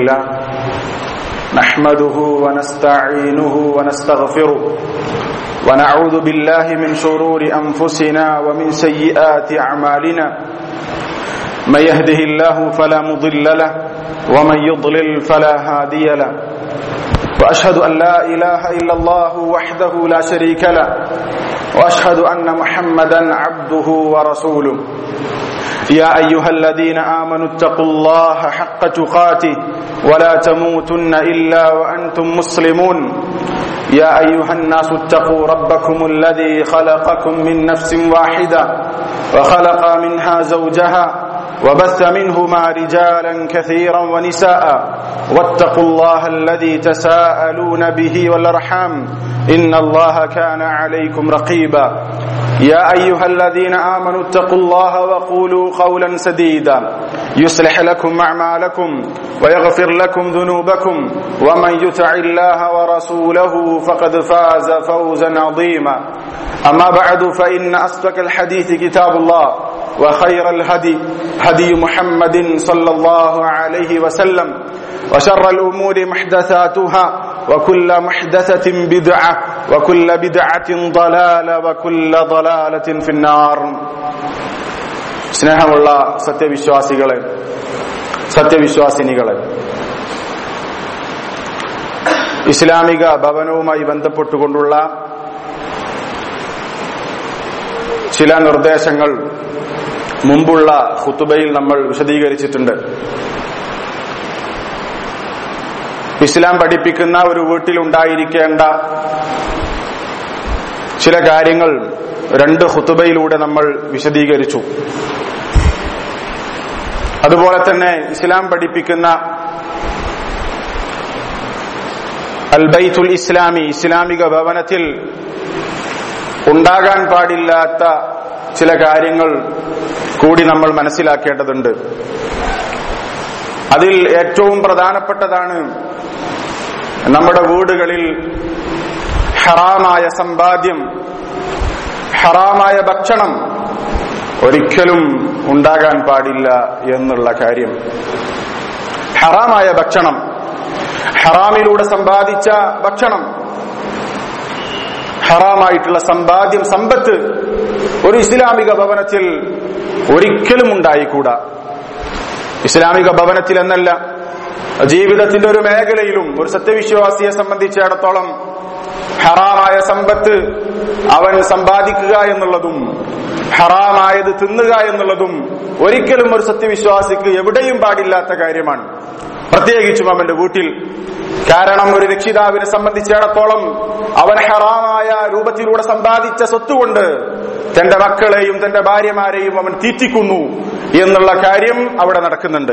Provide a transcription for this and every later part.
لله نحمده ونستعينه ونستغفره ونعوذ بالله من شرور انفسنا ومن سيئات اعمالنا من يهده الله فلا مضل له ومن يضلل فلا هادي له واشهد ان لا اله الا الله وحده لا شريك له واشهد ان محمدا عبده ورسوله يا ايها الذين امنوا اتقوا الله حق تقاته ولا تموتن الا وانتم مسلمون يا ايها الناس اتقوا ربكم الذي خلقكم من نفس واحده وخلق منها زوجها وبث منهما رجالا كثيرا ونساء واتقوا الله الذي تساءلون به والارحام ان الله كان عليكم رقيبا يا ايها الذين امنوا اتقوا الله وقولوا قولا سديدا يصلح لكم اعمالكم ويغفر لكم ذنوبكم ومن يطع الله ورسوله فقد فاز فوزا عظيما اما بعد فان اصدق الحديث كتاب الله وخير الهدي هدي محمد صلى الله عليه وسلم وشر الامور محدثاتها وكل محدثه بدعه وكل بدعه ضلاله وكل ضلاله في النار സ്നേഹമുള്ള സത്യവിശ്വാസികളെ സത്യവിശ്വാസിനികളെ ഇസ്ലാമിക ഭവനവുമായി ബന്ധപ്പെട്ടുകൊണ്ടുള്ള ചില നിർദ്ദേശങ്ങൾ മുമ്പുള്ള ഖുത്തുബയിൽ നമ്മൾ വിശദീകരിച്ചിട്ടുണ്ട് ഇസ്ലാം പഠിപ്പിക്കുന്ന ഒരു വീട്ടിൽ ഉണ്ടായിരിക്കേണ്ട ചില കാര്യങ്ങൾ രണ്ട് ഖുത്തുബയിലൂടെ നമ്മൾ വിശദീകരിച്ചു അതുപോലെ തന്നെ ഇസ്ലാം പഠിപ്പിക്കുന്ന അൽബൈത്തുൽ ഇസ്ലാമി ഇസ്ലാമിക ഭവനത്തിൽ ഉണ്ടാകാൻ പാടില്ലാത്ത ചില കാര്യങ്ങൾ കൂടി നമ്മൾ മനസ്സിലാക്കേണ്ടതുണ്ട് അതിൽ ഏറ്റവും പ്രധാനപ്പെട്ടതാണ് നമ്മുടെ വീടുകളിൽ ഹറാമായ സമ്പാദ്യം ഹറാമായ ഭക്ഷണം ഒരിക്കലും ഉണ്ടാകാൻ പാടില്ല എന്നുള്ള കാര്യം ഹറാമായ ഭക്ഷണം ഹറാമിലൂടെ സമ്പാദിച്ച ഭക്ഷണം ഹറാമായിട്ടുള്ള സമ്പാദ്യം സമ്പത്ത് ഒരു ഇസ്ലാമിക ഭവനത്തിൽ ഒരിക്കലും ഉണ്ടായിക്കൂടാ ഇസ്ലാമിക ഭവനത്തിൽ എന്നല്ല ജീവിതത്തിന്റെ ഒരു മേഖലയിലും ഒരു സത്യവിശ്വാസിയെ സംബന്ധിച്ചിടത്തോളം ഹറാമായ സമ്പത്ത് അവൻ സമ്പാദിക്കുക എന്നുള്ളതും ഹറാമായത് തിന്നുക എന്നുള്ളതും ഒരിക്കലും ഒരു സത്യവിശ്വാസിക്ക് എവിടെയും പാടില്ലാത്ത കാര്യമാണ് പ്രത്യേകിച്ചും അവന്റെ വീട്ടിൽ കാരണം ഒരു രക്ഷിതാവിനെ സംബന്ധിച്ചിടത്തോളം അവൻ ഹറാമായ രൂപത്തിലൂടെ സമ്പാദിച്ച സ്വത്തുകൊണ്ട് തന്റെ മക്കളെയും തന്റെ ഭാര്യമാരെയും അവൻ തീറ്റിക്കുന്നു എന്നുള്ള കാര്യം അവിടെ നടക്കുന്നുണ്ട്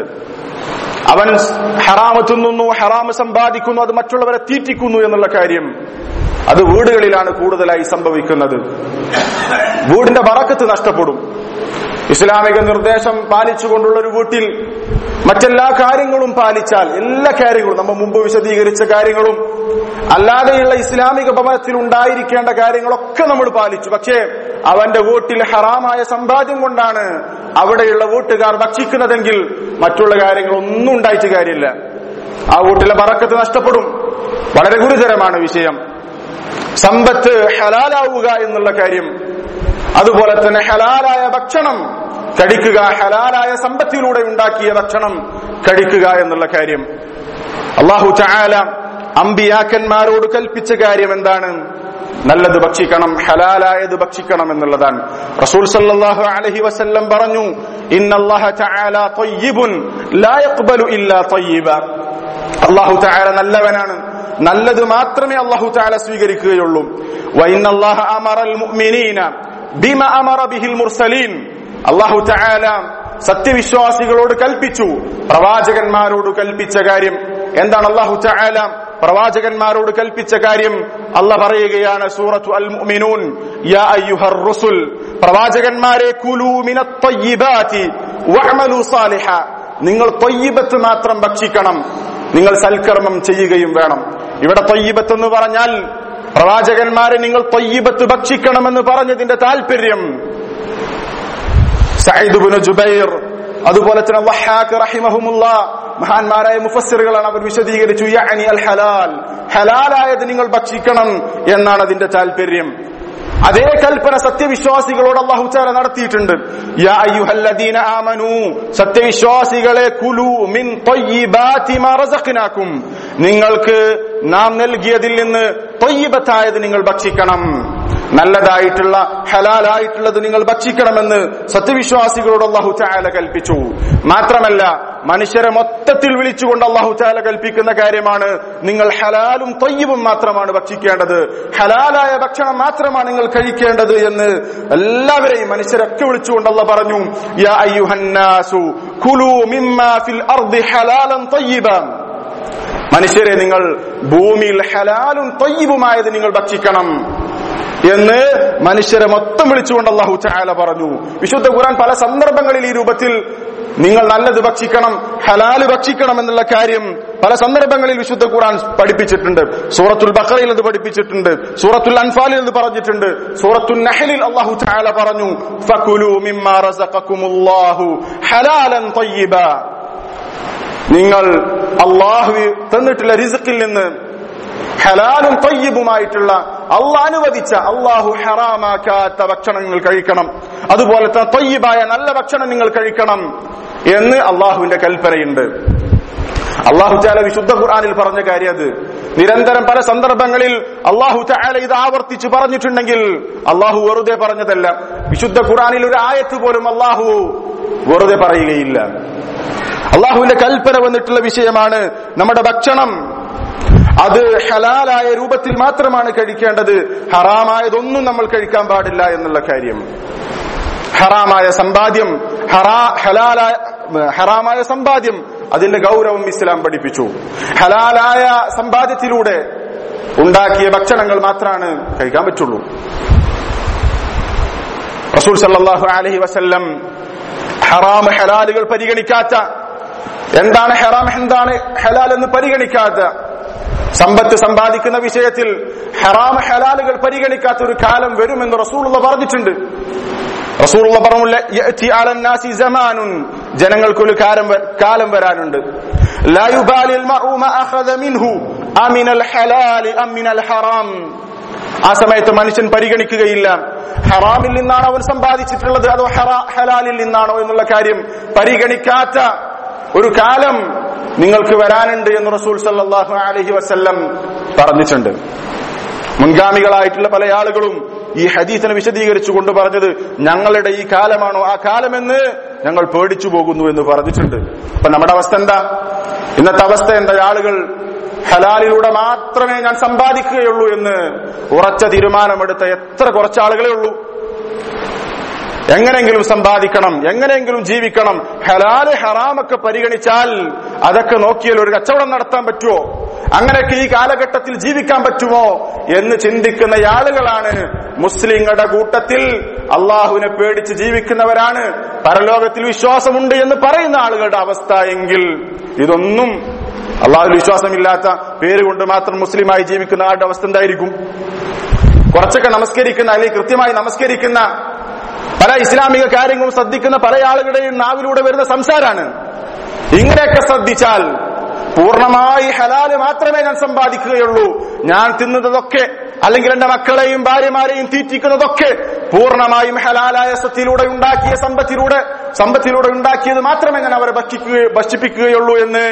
അവൻ ഹറാമ് തിന്നുന്നു ഹറാമ് സമ്പാദിക്കുന്നു അത് മറ്റുള്ളവരെ തീറ്റിക്കുന്നു എന്നുള്ള കാര്യം അത് വീടുകളിലാണ് കൂടുതലായി സംഭവിക്കുന്നത് വീടിന്റെ വറക്കത്ത് നഷ്ടപ്പെടും ഇസ്ലാമിക നിർദ്ദേശം പാലിച്ചുകൊണ്ടുള്ള ഒരു വീട്ടിൽ മറ്റെല്ലാ കാര്യങ്ങളും പാലിച്ചാൽ എല്ലാ കാര്യങ്ങളും നമ്മൾ മുമ്പ് വിശദീകരിച്ച കാര്യങ്ങളും അല്ലാതെയുള്ള ഇസ്ലാമിക ഭവനത്തിൽ ഉണ്ടായിരിക്കേണ്ട കാര്യങ്ങളൊക്കെ നമ്മൾ പാലിച്ചു പക്ഷേ അവന്റെ വീട്ടിൽ ഹറാമായ സമ്പാദ്യം കൊണ്ടാണ് അവിടെയുള്ള വീട്ടുകാർ ഭക്ഷിക്കുന്നതെങ്കിൽ മറ്റുള്ള കാര്യങ്ങളൊന്നും ഉണ്ടായിട്ട് കാര്യമില്ല ആ വീട്ടിലെ പറക്കത്ത് നഷ്ടപ്പെടും വളരെ ഗുരുതരമാണ് വിഷയം സമ്പത്ത് ഹലാലാവുക എന്നുള്ള കാര്യം അതുപോലെ തന്നെ ഹലാലായ ഭക്ഷണം കഴിക്കുക ഹലാലായ സമ്പത്തിലൂടെ ഉണ്ടാക്കിയ ഭക്ഷണം കഴിക്കുക എന്നുള്ള കാര്യം അള്ളാഹു ചായാല അമ്പിയാക്കന്മാരോട് കൽപ്പിച്ച കാര്യം എന്താണ് നല്ലത് ഭക്ഷിക്കണം ഹലാലായത് ഭക്ഷിക്കണം എന്നുള്ളതാണ് റസൂൽ സല്ലല്ലാഹു അലൈഹി വസല്ലം പറഞ്ഞു ഇന്നല്ലാഹ തആല തയ്യിബുൻ ലാ യഖ്ബലു ഇല്ലാ തയ്യിബ അല്ലാഹു തആല നല്ലവനാണ് നല്ലത് മാത്രമേ അല്ലാഹു തആല സ്വീകരിക്കുകയുള്ളൂ വഇന്നല്ലാഹ അമറൽ മുഅ്മിനീന ബിമ അമറ ബിഹിൽ മുർസലീൻ അല്ലാഹു തആല സത്യവിശ്വാസികളോട് കൽപ്പിച്ചു പ്രവാചകന്മാരോട് കൽപ്പിച്ച കാര്യം എന്താണ് അല്ലാഹു തആല പ്രവാചകന്മാരോട് കൽപ്പിച്ച കാര്യം അല്ല പറയുകയാണ് സൂറത്തു അൽ മുഅ്മിനൂൻ യാ അയ്യുഹർ റുസുൽ പ്രവാചകന്മാരെ കുലൂ മിനത് തയ്യിബാതി വഅമലു സാലിഹ നിങ്ങൾ തൊയ്യിബത്ത് മാത്രം ഭക്ഷിക്കണം നിങ്ങൾ സൽക്കർമ്മം ചെയ്യുകയും വേണം ഇവിടെ തൊയ്യിബത്ത് എന്ന് പറഞ്ഞാൽ പ്രവാചകന്മാരെ നിങ്ങൾ തൊയ്യിബത്ത് ഭക്ഷിക്കണമെന്ന് പറഞ്ഞതിന്റെ താല്പര്യം സയ്യിദ് ഇബ്നു ജുബൈർ അതുപോലെ തന്നെ വഹാഖ് റഹിമഹുമുള്ള മഹാന്മാരായ മുഫസ്സിറുകളാണ് അവർ വിശദീകരിച്ചു യഅനി അൽ ഹലാൽ ഹലാലായത് നിങ്ങൾ ഭക്ഷിക്കണം എന്നാണ് അതിന്റെ താല്പര്യം അതേ കൽപ്പന സത്യവിശ്വാസികളോട് അള്ളാഹു ചാല നടത്തിയിട്ടുണ്ട് യാ അയ്യുഹല്ലദീന ആമനു സത്യവിശ്വാസികളെ കുലു മിൻ ത്വയ്യിബാതി മാ റസഖ്നാകും നിങ്ങൾക്ക് നാം നൽകിയതിൽ നിന്ന് ത്വയ്യിബത്തായത് നിങ്ങൾ ഭക്ഷിക്കണം നല്ലതായിട്ടുള്ള ഹലാലായിട്ടുള്ളത് നിങ്ങൾ ഭക്ഷിക്കണമെന്ന് സത്യവിശ്വാസികളോട് അള്ളാഹു ചാല കൽപ്പിച്ചു മാത്രമല്ല മനുഷ്യരെ മൊത്തത്തിൽ വിളിച്ചുകൊണ്ട് അള്ളാഹു ചാല കൽപ്പിക്കുന്ന കാര്യമാണ് നിങ്ങൾ ഹലാലും തൊയ്യവും മാത്രമാണ് ഭക്ഷിക്കേണ്ടത് ഹലാലായ ഭക്ഷണം മാത്രമാണ് നിങ്ങൾ കഴിക്കേണ്ടത് എന്ന് എല്ലാവരെയും മനുഷ്യരൊക്കെ വിളിച്ചുകൊണ്ട് അല്ല പറഞ്ഞു യാ അയ്യുഹന്നാസു കുലു മിമ്മാ ഫിൽ അർദി ഹലാലൻ തൊയ്യിബാൻ മനുഷ്യരെ നിങ്ങൾ ഭൂമിയിൽ ഹലാലും തൊയ്യവുമായത് നിങ്ങൾ ഭക്ഷിക്കണം എന്ന് മനുഷ്യരെ മൊത്തം വിളിച്ചുകൊണ്ട് അള്ളാഹു ചായാല പറഞ്ഞു വിശുദ്ധ ഖുർആൻ പല സന്ദർഭങ്ങളിൽ ഈ രൂപത്തിൽ നിങ്ങൾ നല്ലത് ഭക്ഷിക്കണം ഹലാല് ഭക്ഷിക്കണം എന്നുള്ള കാര്യം പല സന്ദർഭങ്ങളിൽ വിശുദ്ധ ഖുർആൻ പഠിപ്പിച്ചിട്ടുണ്ട് സൂറത്തുൽ ബഖറയിൽ അത് പഠിപ്പിച്ചിട്ടുണ്ട് സൂറത്തുൽ അൻഫാലിൽ അത് പറഞ്ഞിട്ടുണ്ട് സൂറത്തുൽ നഹലിൽ അള്ളാഹു ചായാല പറഞ്ഞു ഫകുലു മിമ്മാ റസഖക്കുമുല്ലാഹു ഹലാലൻ ത്വയ്യിബ നിങ്ങൾ അള്ളാഹു തന്നിട്ടുള്ള റിസുക്കിൽ നിന്ന് ഹലാലും തൊയ്യബുമായിട്ടുള്ള അള്ളാഹ് അനുവദിച്ച അള്ളാഹു ഹറാമാക്കാത്ത ഭക്ഷണം നിങ്ങൾ കഴിക്കണം അതുപോലെ തന്നെ തൊയ്യബായ നല്ല ഭക്ഷണം നിങ്ങൾ കഴിക്കണം എന്ന് അള്ളാഹുവിന്റെ കൽപ്പനയുണ്ട് അള്ളാഹു ചാല വിശുദ്ധ ഖുർആാനിൽ പറഞ്ഞ കാര്യം അത് നിരന്തരം പല സന്ദർഭങ്ങളിൽ അള്ളാഹു ചാല ഇത് ആവർത്തിച്ച് പറഞ്ഞിട്ടുണ്ടെങ്കിൽ അള്ളാഹു വെറുതെ പറഞ്ഞതല്ല വിശുദ്ധ ഖുർആാനിൽ ഒരു ആയത്ത് പോലും അള്ളാഹു വെറുതെ പറയുകയില്ല അള്ളാഹുവിന്റെ കൽപ്പന വന്നിട്ടുള്ള വിഷയമാണ് നമ്മുടെ ഭക്ഷണം അത് ഹലാലായ രൂപത്തിൽ മാത്രമാണ് കഴിക്കേണ്ടത് ഹറാമായതൊന്നും നമ്മൾ കഴിക്കാൻ പാടില്ല എന്നുള്ള കാര്യം ഹറാമായ സമ്പാദ്യം ഹറാ ഹലാലായ ഹറാമായ സമ്പാദ്യം അതിന്റെ ഗൗരവം ഇസ്ലാം പഠിപ്പിച്ചു ഹലാലായ സമ്പാദ്യത്തിലൂടെ ഉണ്ടാക്കിയ ഭക്ഷണങ്ങൾ മാത്രമാണ് കഴിക്കാൻ പറ്റുള്ളൂ റസൂൽ സല്ലല്ലാഹു അലൈഹി വസല്ലം ഹറാം ഹലാലുകൾ പരിഗണിക്കാത്ത എന്താണ് ഹറാം എന്താണ് ഹലാൽ എന്ന് പരിഗണിക്കാത്ത സമ്പത്ത് സമ്പാദിക്കുന്ന വിഷയത്തിൽ ഹറാം ഹലാലുകൾ പരിഗണിക്കാത്ത ഒരു കാലം വരുമെന്ന് റസൂലുള്ള പറഞ്ഞിട്ടുണ്ട് റസൂലുള്ള പറഞ്ഞില്ല യഅതി അലൻ നാസി സമാനുൻ ജനങ്ങൾക്കൊരു കാലം വ- കാലം വരാനുണ്ട് ലാ യുബാലിൽ മർഉ മാ അഖദ മിൻഹു അമിനൽ ഹലാലി അം മിനൽ ഹറാം ആ സമയത്ത് മനുഷ്യൻ പരിഗണിക്കുകയില്ല ഹറാമിൽ നിന്നാണോ അവൻ സമ്പാദിച്ചിട്ടുള്ളത് അതോ ഹറാ- ഹലാലിൽ നിന്നാണോ എന്നുള്ള കാര്യം പരിഗണിക്കാത്ത ഒരു കാലം നിങ്ങൾക്ക് വരാനുണ്ട് എന്ന് റസൂൽ സല്ലല്ലാഹു അലൈഹി വസല്ലം പറഞ്ഞിട്ടുണ്ട് മുൻഗാമികളായിട്ടുള്ള പല ആളുകളും ഈ ഹദീസിനെ വിശദീകരിച്ചുകൊണ്ട് പറഞ്ഞത് ഞങ്ങളുടെ ഈ കാലമാണോ ആ കാലമെന്ന് ഞങ്ങൾ പേടിച്ചു പോകുന്നു എന്ന് പറഞ്ഞിട്ടുണ്ട് അപ്പൊ നമ്മുടെ അവസ്ഥ എന്താ ഇന്നത്തെ അവസ്ഥ എന്താ ആളുകൾ ഹലാലിലൂടെ മാത്രമേ ഞാൻ സമ്പാദിക്കുകയുള്ളൂ എന്ന് ഉറച്ച തീരുമാനമെടുത്ത എത്ര കുറച്ച് ആളുകളേ ഉള്ളൂ എങ്ങനെയെങ്കിലും സമ്പാദിക്കണം എങ്ങനെയെങ്കിലും ജീവിക്കണം ഹലാല് ഹറാമൊക്കെ പരിഗണിച്ചാൽ അതൊക്കെ നോക്കിയാൽ ഒരു കച്ചവടം നടത്താൻ പറ്റുമോ അങ്ങനെയൊക്കെ ഈ കാലഘട്ടത്തിൽ ജീവിക്കാൻ പറ്റുമോ എന്ന് ചിന്തിക്കുന്ന ആളുകളാണ് മുസ്ലിങ്ങളുടെ കൂട്ടത്തിൽ അള്ളാഹുവിനെ പേടിച്ച് ജീവിക്കുന്നവരാണ് പരലോകത്തിൽ വിശ്വാസമുണ്ട് എന്ന് പറയുന്ന ആളുകളുടെ അവസ്ഥ എങ്കിൽ ഇതൊന്നും അള്ളാഹുവിൽ വിശ്വാസമില്ലാത്ത പേരുകൊണ്ട് മാത്രം മുസ്ലിമായി ജീവിക്കുന്ന ആളുടെ അവസ്ഥ എന്തായിരിക്കും കുറച്ചൊക്കെ നമസ്കരിക്കുന്ന അല്ലെങ്കിൽ കൃത്യമായി നമസ്കരിക്കുന്ന പല ഇസ്ലാമിക കാര്യങ്ങളും ശ്രദ്ധിക്കുന്ന പല ആളുകളുടെയും നാവിലൂടെ വരുന്ന സംസാരാണ് ഇങ്ങനെയൊക്കെ ശ്രദ്ധിച്ചാൽ പൂർണ്ണമായി ഹലാല് മാത്രമേ ഞാൻ സമ്പാദിക്കുകയുള്ളൂ ഞാൻ തിന്നുന്നതൊക്കെ അല്ലെങ്കിൽ എന്റെ മക്കളെയും ഭാര്യമാരെയും തീറ്റിക്കുന്നതൊക്കെ പൂർണ്ണമായും ഹലാലായ സ്വത്തിലൂടെ ഉണ്ടാക്കിയ സമ്പത്തിലൂടെ സമ്പത്തിലൂടെ ഉണ്ടാക്കിയത് മാത്രമേ ഞാൻ അവരെ ഭക്ഷിക്കുക ഭക്ഷിപ്പിക്കുകയുള്ളൂ എന്ന്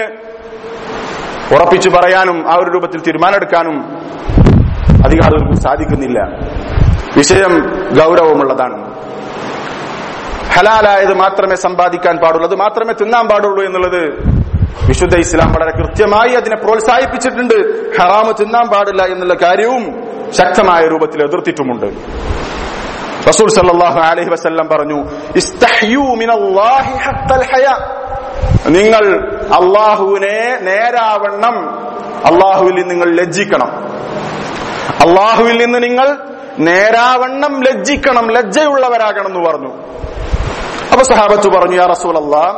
ഉറപ്പിച്ചു പറയാനും ആ ഒരു രൂപത്തിൽ തീരുമാനമെടുക്കാനും അധികം ആളുകൾക്ക് സാധിക്കുന്നില്ല വിഷയം ഗൗരവമുള്ളതാണ് ഹലാലായത് മാത്രമേ സമ്പാദിക്കാൻ പാടുള്ളൂ അത് മാത്രമേ തിന്നാൻ പാടുള്ളൂ എന്നുള്ളത് വിശുദ്ധ ഇസ്ലാം വളരെ കൃത്യമായി അതിനെ പ്രോത്സാഹിപ്പിച്ചിട്ടുണ്ട് ഹറാമ് തിന്നാൻ പാടില്ല എന്നുള്ള കാര്യവും ശക്തമായ രൂപത്തിൽ എതിർത്തിട്ടുമുണ്ട് റസൂൽ സല്ലല്ലാഹു അലൈഹി വസല്ലം പറഞ്ഞു ഇസ്തഹ്യൂ മിനല്ലാഹി ഹഖ്ഖൽ ഹയാ നിങ്ങൾ അള്ളാഹുവിനെ നേരാവണ്ണം അള്ളാഹുവിൽ നിന്ന് നിങ്ങൾ ലജ്ജിക്കണം അള്ളാഹുവിൽ നിന്ന് നിങ്ങൾ നേരാവണ്ണം ലജ്ജിക്കണം ലജ്ജയുള്ളവരാകണം എന്ന് പറഞ്ഞു അപ്പൊ സഹാബത്ത് പറഞ്ഞു യാ റസൂൽ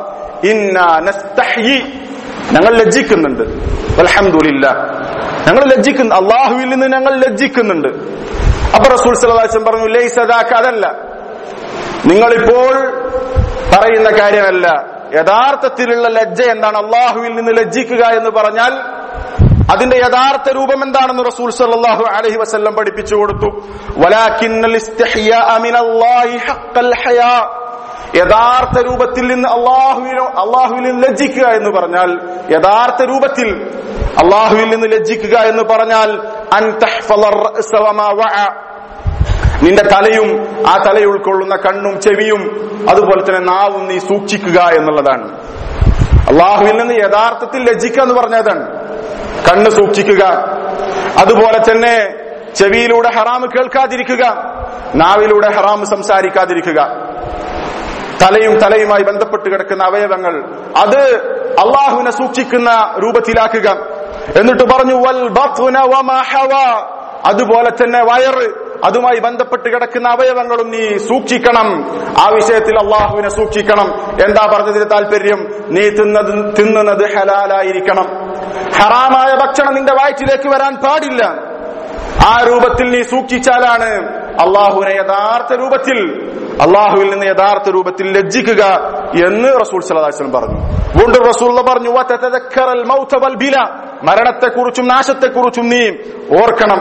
നസ്തഹ്യി ഞങ്ങൾ ലജ്ജിക്കുന്നുണ്ട് അൽഹംദുലില്ല ഞങ്ങൾ ലജ്ജിക്കുന്നു അള്ളാഹുവിൽ നിന്ന് ഞങ്ങൾ ലജ്ജിക്കുന്നുണ്ട് അപ്പൊ റസൂൽ സല്ലാസ്ലം പറഞ്ഞു ലൈസദാക്ക് അതല്ല നിങ്ങളിപ്പോൾ പറയുന്ന കാര്യമല്ല യഥാർത്ഥത്തിലുള്ള ലജ്ജ എന്താണ് അള്ളാഹുവിൽ നിന്ന് ലജ്ജിക്കുക എന്ന് പറഞ്ഞാൽ അതിന്റെ യഥാർത്ഥ രൂപം എന്താണെന്ന് റസൂൽ സല്ലല്ലാഹു അലൈഹി വസല്ലം പഠിപ്പിച്ചു കൊടുത്തു വലാകിന്നൽ ഇസ്തിഹ്യാഅ മിനല്ലാഹി ഹഖൽ ഹയാ യഥാർത്ഥ രൂപത്തിൽ നിന്ന് അള്ളാഹുവിനോ അള്ളാഹുവിൽ നിന്ന് ലജ്ജിക്കുക എന്ന് പറഞ്ഞാൽ യഥാർത്ഥ രൂപത്തിൽ അള്ളാഹുവിൽ നിന്ന് ലജ്ജിക്കുക എന്ന് പറഞ്ഞാൽ അൻ തഹ്ഫള الرأس وما وعى നിന്റെ തലയും ആ തലയിൽ ഉൾക്കൊള്ളുന്ന കണ്ണും ചെവിയും അതുപോലെ തന്നെ നാവും നീ സൂക്ഷിക്കുക എന്നുള്ളതാണ് അള്ളാഹുവിൽ നിന്ന് യഥാർത്ഥത്തിൽ ലജ്ജിക്കുക എന്ന് പറഞ്ഞതാണ് കണ്ണ് സൂക്ഷിക്കുക അതുപോലെ തന്നെ ചെവിയിലൂടെ ഹറാമ് കേൾക്കാതിരിക്കുക നാവിലൂടെ ഹറാമ് സംസാരിക്കാതിരിക്കുക തലയും തലയുമായി ബന്ധപ്പെട്ട് കിടക്കുന്ന അവയവങ്ങൾ അത് അള്ളാഹുവിനെ സൂക്ഷിക്കുന്ന രൂപത്തിലാക്കുക എന്നിട്ട് പറഞ്ഞു വൽ ബത്ന വമാ ഹവാ അതുപോലെ തന്നെ വയറ് അതുമായി ബന്ധപ്പെട്ട് കിടക്കുന്ന അവയവങ്ങളും നീ സൂക്ഷിക്കണം ആ വിഷയത്തിൽ അള്ളാഹുവിനെ സൂക്ഷിക്കണം എന്താ പറഞ്ഞതിന് താല്പര്യം നീ തിന്നത് തിന്നുന്നത് ഹലാലായിരിക്കണം ഹറാമായ ഭക്ഷണം നിന്റെ വയറ്റിലേക്ക് വരാൻ പാടില്ല ആ രൂപത്തിൽ നീ സൂക്ഷിച്ചാലാണ് അള്ളാഹുവിനെ യഥാർത്ഥ രൂപത്തിൽ അള്ളാഹുവിൽ നിന്ന് യഥാർത്ഥ രൂപത്തിൽ ലജ്ജിക്കുക എന്ന് റസൂൽ സലാഹുലം പറഞ്ഞു വീണ്ടും റസൂൽ പറഞ്ഞു "വതതദക്കറൽ മൗത വൽ ബില." മരണത്തെക്കുറിച്ചും നാശത്തെക്കുറിച്ചും നീ ഓർക്കണം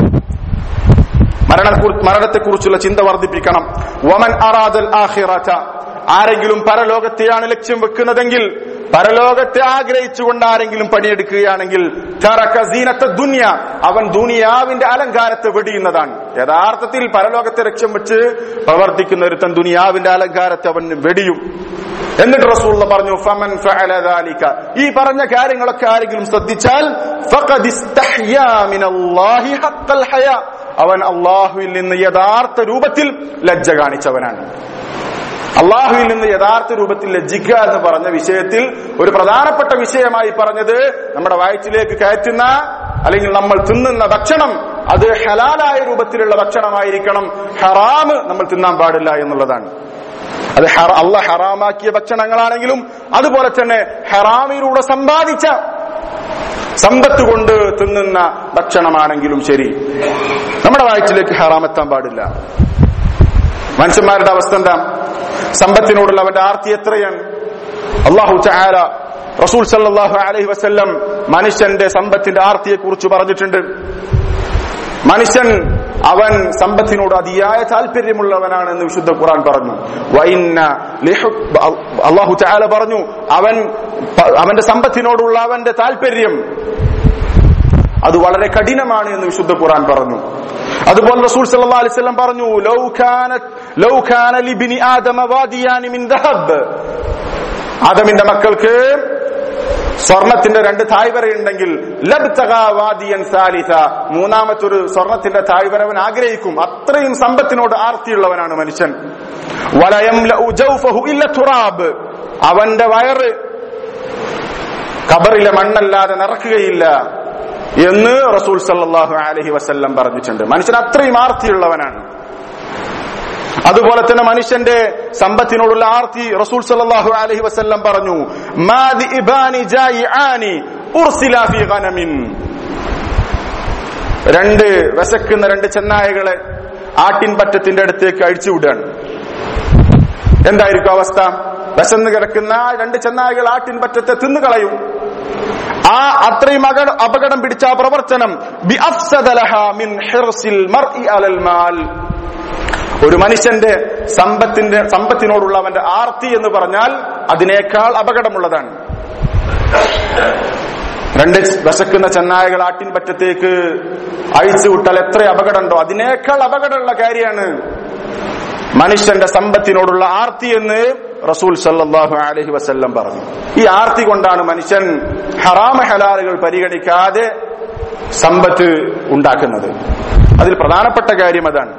മരണ മരണത്തെക്കുറിച്ചുള്ള ചിന്ത വർദ്ധിപ്പിക്കണം വമൻ അറാദൽ ആഖിറത ആരെങ്കിലും പരലോകത്തെയാണ് ലക്ഷ്യം വെക്കുന്നതെങ്കിൽ പരലോകത്തെ ആഗ്രഹിച്ചുകൊണ്ട് ആരെങ്കിലും പണിയെടുക്കുകയാണെങ്കിൽ തറക സീനത്ത ദുനിയ അവൻ ദുനിയാവിന്റെ അലങ്കാരത്തെ വെടിയുന്നതാണ് യഥാർത്ഥത്തിൽ പരലോകത്തെ ലക്ഷ്യം വെച്ച് പ്രവർത്തിക്കുന്ന ഒരുത്തൻ ദുനിയാവിന്റെ അലങ്കാരത്തെ അവൻ വെടിയും എന്നിട്ട് റസൂള്ള പറഞ്ഞു ഫമൻ ഫഅല ദാലിക ഈ പറഞ്ഞ കാര്യങ്ങളൊക്കെ ആരെങ്കിലും ശ്രദ്ധിച്ചാൽ ഫഖദ് ഇസ്തഹ്യാ മിനല്ലാഹി ഹഖൽ ഹയാ അവൻ അള്ളാഹുവിൽ നിന്ന് യഥാർത്ഥ രൂപത്തിൽ ലജ്ജ കാണിച്ചവനാണ് അള്ളാഹുവിൽ നിന്ന് യഥാർത്ഥ രൂപത്തിൽ ലജ്ജിക്കുക എന്ന് പറഞ്ഞ വിഷയത്തിൽ ഒരു പ്രധാനപ്പെട്ട വിഷയമായി പറഞ്ഞത് നമ്മുടെ വയറ്റിലേക്ക് കയറ്റുന്ന അല്ലെങ്കിൽ നമ്മൾ തിന്നുന്ന ഭക്ഷണം അത് ഹലാലായ രൂപത്തിലുള്ള ഭക്ഷണമായിരിക്കണം ഹറാമ് നമ്മൾ തിന്നാൻ പാടില്ല എന്നുള്ളതാണ് അത് അള്ള ഹറാമാക്കിയ ഭക്ഷണങ്ങളാണെങ്കിലും അതുപോലെ തന്നെ ഹറാമിലൂടെ സമ്പാദിച്ച സമ്പത്ത് കൊണ്ട് തിന്നുന്ന ഭക്ഷണമാണെങ്കിലും ശരി നമ്മുടെ വയറ്റിലേക്ക് ഹറാമെത്താൻ പാടില്ല മനുഷ്യന്മാരുടെ അവസ്ഥ എന്താ സമ്പത്തിനോടുള്ള അവന്റെ ആർത്തി എത്രയാണ് അള്ളാഹു ചാര റസൂൽ സല്ലാഹു അലൈഹി വസ്ല്ലം മനുഷ്യന്റെ സമ്പത്തിന്റെ ആർത്തിയെ കുറിച്ച് പറഞ്ഞിട്ടുണ്ട് മനുഷ്യൻ അവൻ സമ്പത്തിനോട് അതിയായ താല്പര്യമുള്ളവനാണ് എന്ന് വിശുദ്ധ ഖുർആൻ പറഞ്ഞു വൈന്ന അള്ളാഹു ചാല പറഞ്ഞു അവൻ അവന്റെ സമ്പത്തിനോടുള്ള അവന്റെ താല്പര്യം അത് വളരെ കഠിനമാണ് എന്ന് വിശുദ്ധ ഖുർആൻ പറഞ്ഞു അതുപോലെ റസൂൽ സല്ലല്ലാഹു അലൈഹി വസല്ലം പറഞ്ഞു ലൗ കാനത് ലൗ കാന ലിബ്നി ആദമ വാദിയാനി മിൻ ദഹബ് ആദമിന്റെ മക്കൾക്ക് സ്വർണത്തിന്റെ രണ്ട് തായ്വര ഉണ്ടെങ്കിൽ വാദിയൻ സാലിസ മൂന്നാമത്തൊരു സ്വർണത്തിന്റെ തായ്വര അവൻ ആഗ്രഹിക്കും അത്രയും സമ്പത്തിനോട് ആർത്തിയുള്ളവനാണ് മനുഷ്യൻ വലയം തുറാബ് അവന്റെ വയറ് കബറിലെ മണ്ണല്ലാതെ നിറക്കുകയില്ല എന്ന് റസൂൽ സല്ലാഹു അലഹി വസ്ല്ലം പറഞ്ഞിട്ടുണ്ട് മനുഷ്യൻ അത്രയും ആർത്തിയുള്ളവനാണ് അതുപോലെ തന്നെ മനുഷ്യന്റെ സമ്പത്തിനോടുള്ള ആർത്തി റസൂൽ സല്ലാഹു അലഹി വസ്ല്ലം പറഞ്ഞു രണ്ട് വിശക്കുന്ന രണ്ട് ചെന്നായകളെ ആട്ടിൻപറ്റത്തിന്റെ അടുത്തേക്ക് അഴിച്ചുവിടുകയാണ് എന്തായിരിക്കും അവസ്ഥ വിശന്ന് കിടക്കുന്ന രണ്ട് ചെന്നായകൾ ആട്ടിൻപറ്റത്തെ തിന്നുകളയും ആ അത്രയും അപകടം പിടിച്ച ആ പ്രവർത്തനം ഒരു മനുഷ്യന്റെ സമ്പത്തിന്റെ സമ്പത്തിനോടുള്ള അവന്റെ ആർത്തി എന്ന് പറഞ്ഞാൽ അതിനേക്കാൾ അപകടമുള്ളതാണ് രണ്ട് വിശക്കുന്ന ചെന്നായകൾ ആട്ടിൻപറ്റത്തേക്ക് അഴിച്ചുവിട്ടാൽ എത്ര അപകടമുണ്ടോ അതിനേക്കാൾ അപകടമുള്ള കാര്യമാണ് മനുഷ്യന്റെ സമ്പത്തിനോടുള്ള ആർത്തി എന്ന് റസൂൽ സല്ലാഹു അലഹി വസ്ല്ലം പറഞ്ഞു ഈ ആർത്തി കൊണ്ടാണ് മനുഷ്യൻ ഹറാമ ഹലാലുകൾ പരിഗണിക്കാതെ സമ്പത്ത് ഉണ്ടാക്കുന്നത് അതിൽ പ്രധാനപ്പെട്ട കാര്യം അതാണ്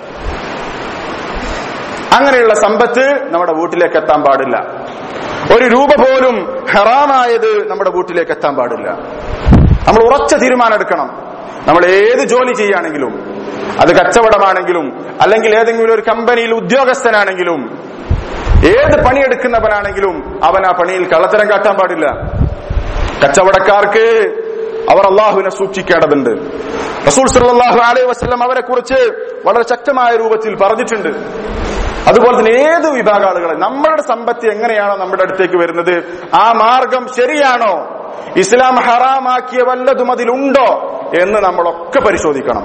അങ്ങനെയുള്ള സമ്പത്ത് നമ്മുടെ വീട്ടിലേക്ക് എത്താൻ പാടില്ല ഒരു രൂപ പോലും ഹറാമായത് നമ്മുടെ വീട്ടിലേക്ക് എത്താൻ പാടില്ല നമ്മൾ ഉറച്ച തീരുമാനം എടുക്കണം നമ്മൾ ഏത് ജോലി ചെയ്യുകയാണെങ്കിലും അത് കച്ചവടമാണെങ്കിലും അല്ലെങ്കിൽ ഏതെങ്കിലും ഒരു കമ്പനിയിൽ ഉദ്യോഗസ്ഥനാണെങ്കിലും ഏത് പണിയെടുക്കുന്നവനാണെങ്കിലും അവൻ ആ പണിയിൽ കള്ളത്തരം കാട്ടാൻ പാടില്ല കച്ചവടക്കാർക്ക് അവർ അള്ളാഹുവിനെ സൂക്ഷിക്കേണ്ടതുണ്ട് റസൂൽ സല്ലാഹു അലൈഹി വസ്ലം അവരെ കുറിച്ച് വളരെ ശക്തമായ രൂപത്തിൽ പറഞ്ഞിട്ടുണ്ട് അതുപോലെ തന്നെ ഏത് വിഭാഗ ആളുകളെ നമ്മളുടെ സമ്പത്ത് എങ്ങനെയാണോ നമ്മുടെ അടുത്തേക്ക് വരുന്നത് ആ മാർഗം ശരിയാണോ ഇസ്ലാം ഹറാമാക്കിയ വല്ലതും അതിലുണ്ടോ എന്ന് നമ്മളൊക്കെ പരിശോധിക്കണം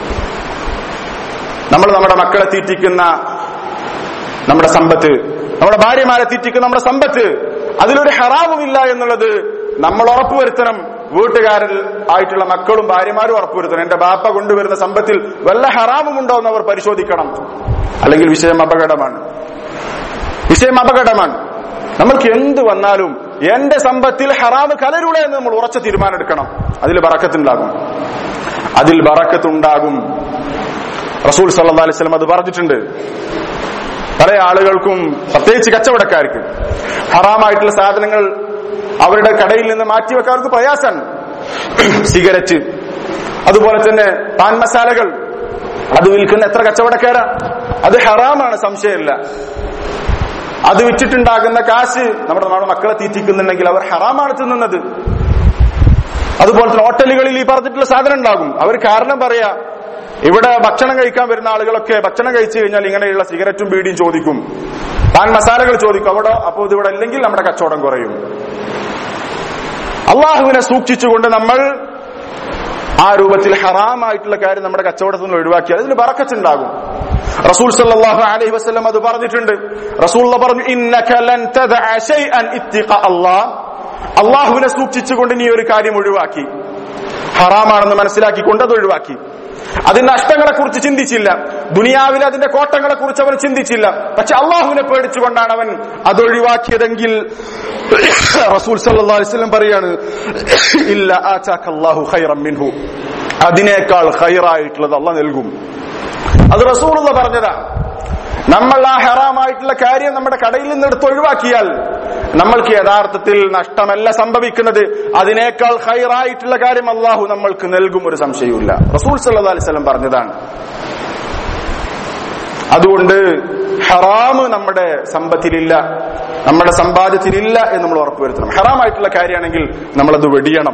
നമ്മൾ നമ്മുടെ മക്കളെ തീറ്റിക്കുന്ന നമ്മുടെ സമ്പത്ത് നമ്മുടെ ഭാര്യമാരെ തീറ്റിക്കുന്ന നമ്മുടെ സമ്പത്ത് അതിലൊരു ഹറാമുമില്ല എന്നുള്ളത് നമ്മൾ ഉറപ്പുവരുത്തണം വീട്ടുകാരിൽ ആയിട്ടുള്ള മക്കളും ഭാര്യമാരും ഉറപ്പുവരുത്തണം എന്റെ ബാപ്പ കൊണ്ടുവരുന്ന സമ്പത്തിൽ വല്ല ഹറാമുമുണ്ടോ എന്ന് അവർ പരിശോധിക്കണം അല്ലെങ്കിൽ വിഷയം അപകടമാണ് വിഷയം അപകടമാണ് നമ്മൾക്ക് എന്ത് വന്നാലും എന്റെ സമ്പത്തിൽ ഹറാമ് കലരൂല എന്ന് നമ്മൾ ഉറച്ച തീരുമാനം എടുക്കണം അതിൽ ബറക്കത്തുണ്ടാകും അതിൽ ബറക്കത്തുണ്ടാകും റസൂൽ സല്ലാ അലിസ്ലം അത് പറഞ്ഞിട്ടുണ്ട് പല ആളുകൾക്കും പ്രത്യേകിച്ച് കച്ചവടക്കാർക്ക് ഹറാമായിട്ടുള്ള സാധനങ്ങൾ അവരുടെ കടയിൽ നിന്ന് മാറ്റിവെക്കാർക്ക് പ്രയാസമാണ് സിഗരറ്റ് അതുപോലെ തന്നെ പാൻ മസാലകൾ അത് വിൽക്കുന്ന എത്ര കച്ചവടക്കാരാ അത് ഹറാമാണ് സംശയമില്ല അത് വിറ്റിട്ടുണ്ടാകുന്ന കാശ് നമ്മുടെ നമ്മുടെ മക്കളെ തീറ്റിക്കുന്നുണ്ടെങ്കിൽ അവർ ഹറാമാണ് തിന്നുന്നത് അതുപോലെ തന്നെ ഹോട്ടലുകളിൽ ഈ പറഞ്ഞിട്ടുള്ള സാധനം ഉണ്ടാകും അവർ കാരണം പറയാ ഇവിടെ ഭക്ഷണം കഴിക്കാൻ വരുന്ന ആളുകളൊക്കെ ഭക്ഷണം കഴിച്ചു കഴിഞ്ഞാൽ ഇങ്ങനെയുള്ള സിഗരറ്റും ബീഡിയും ചോദിക്കും പാൻ മസാലകൾ ചോദിക്കും അവിടെ അപ്പോൾ ഇതിവിടെ അല്ലെങ്കിൽ നമ്മുടെ കച്ചവടം കുറയും അള്ളാഹുവിനെ സൂക്ഷിച്ചുകൊണ്ട് നമ്മൾ ആ രൂപത്തിൽ ഹറാമായിട്ടുള്ള കാര്യം നമ്മുടെ കച്ചവടത്തിൽ നിന്ന് ഒഴിവാക്കിയാൽ അതിന് ബറക്കത്തുണ്ടാകും റസൂൽ സല്ലല്ലാഹു അലൈഹി വസല്ലം അത് പറഞ്ഞിട്ടുണ്ട് റസൂൽ പറഞ്ഞു ഇന്നക ലൻ തദഅ ശൈഅൻ ഇത്തിഖ അല്ലാഹ് അള്ളാഹുവിനെ സൂക്ഷിച്ചുകൊണ്ട് നീ ഒരു കാര്യം ഒഴിവാക്കി ഹറാമാണെന്ന് മനസ്സിലാക്കിക്കൊണ്ട് അത് ഒഴിവാക്കി അതിന്റെ നഷ്ടങ്ങളെ കുറിച്ച് ചിന്തിച്ചില്ല ദുനിയാവിലെ അതിന്റെ കോട്ടങ്ങളെ കുറിച്ച് അവൻ ചിന്തിച്ചില്ല പക്ഷെ അള്ളാഹുവിനെ പേടിച്ചുകൊണ്ടാണ് അവൻ അത് ഒഴിവാക്കിയതെങ്കിൽ റസൂൽ സല്ലല്ലാഹു അലൈഹി വസല്ലം പറയാണ് ഇല്ല ആചാക്കല്ലാഹു ഖൈറൻ മിൻഹു അതിനേക്കാൾ ഖൈറായിട്ടുള്ളത് അള്ളാഹ് നൽകും അത് റസൂലുള്ള പറഞ്ഞതാ നമ്മൾ ആ ഹറാമായിട്ടുള്ള കാര്യം നമ്മുടെ കടയിൽ നിന്ന് എടുത്ത് ഒഴിവാക്കിയാൽ നമ്മൾക്ക് യഥാർത്ഥത്തിൽ നഷ്ടമല്ല സംഭവിക്കുന്നത് അതിനേക്കാൾ ഹൈറായിട്ടുള്ള കാര്യം അള്ളാഹു നമ്മൾക്ക് നൽകും ഒരു സംശയവുമില്ല റസൂൽ സല്ലാ അലിസ്ലം പറഞ്ഞതാണ് അതുകൊണ്ട് ഹറാമ് നമ്മുടെ സമ്പത്തിലില്ല നമ്മുടെ സമ്പാദ്യത്തിലില്ല എന്ന് നമ്മൾ ഉറപ്പുവരുത്തണം ഹറാമായിട്ടുള്ള കാര്യമാണെങ്കിൽ നമ്മളത് വെടിയണം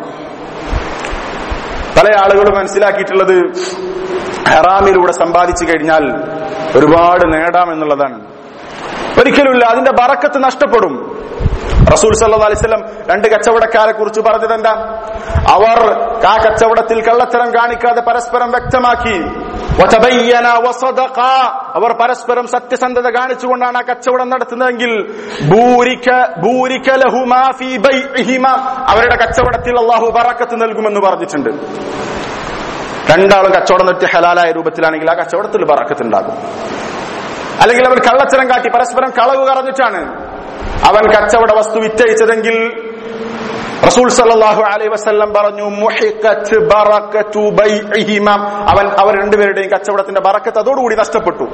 പല ആളുകളും മനസ്സിലാക്കിയിട്ടുള്ളത് ഹറാമിലൂടെ സമ്പാദിച്ചു കഴിഞ്ഞാൽ ഒരുപാട് നേടാം എന്നുള്ളതാണ് ഒരിക്കലുമില്ല അതിന്റെ ബറക്കത്ത് നഷ്ടപ്പെടും റസൂൽ സല്ലല്ലാഹു അലൈഹി വസല്ലം രണ്ട് കച്ചവടക്കാരെ കുറിച്ച് പറഞ്ഞത് എന്താ അവർ ആ കച്ചവടത്തിൽ കള്ളത്തരം കാണിക്കാതെ പരസ്പരം വ്യക്തമാക്കി വതബയ്യന വസദഖ അവർ പരസ്പരം സത്യസന്ധത കാണിച്ചുകൊണ്ടാണ് ആ കച്ചവടം നടത്തുന്നതെങ്കിൽ ബൂരിക ബൂരിക ലഹുമാ ഫീ ബൈഇഹിമ അവരുടെ കച്ചവടത്തിൽ അള്ളാഹു ബറക്കത്ത് നൽകുമെന്ന് പറഞ്ഞിട്ടുണ്ട് രണ്ടാളും കച്ചവടം നടത്തി ഹലാലായ രൂപത്തിലാണെങ്കിൽ ആ കച്ചവടത്തിൽ ബറക്കത്തുണ്ടാകും അല്ലെങ്കിൽ അവൻ കള്ളച്ചരം കാട്ടി പരസ്പരം കളവ് കറഞ്ഞിട്ടാണ് അവൻ കച്ചവട വസ്തു വിറ്റയിച്ചതെങ്കിൽ റസൂൽ സല്ലല്ലാഹു അലൈഹി വസല്ലം പറഞ്ഞു മുഹിഖത്ത് ബറകത്തു ബൈഇഹിമ അവൻ അവർ രണ്ടുപേരുടെയും കച്ചവടത്തിന്റെ ബറക്കത്ത് അതോടുകൂടി നഷ്ടപ്പെട്ടു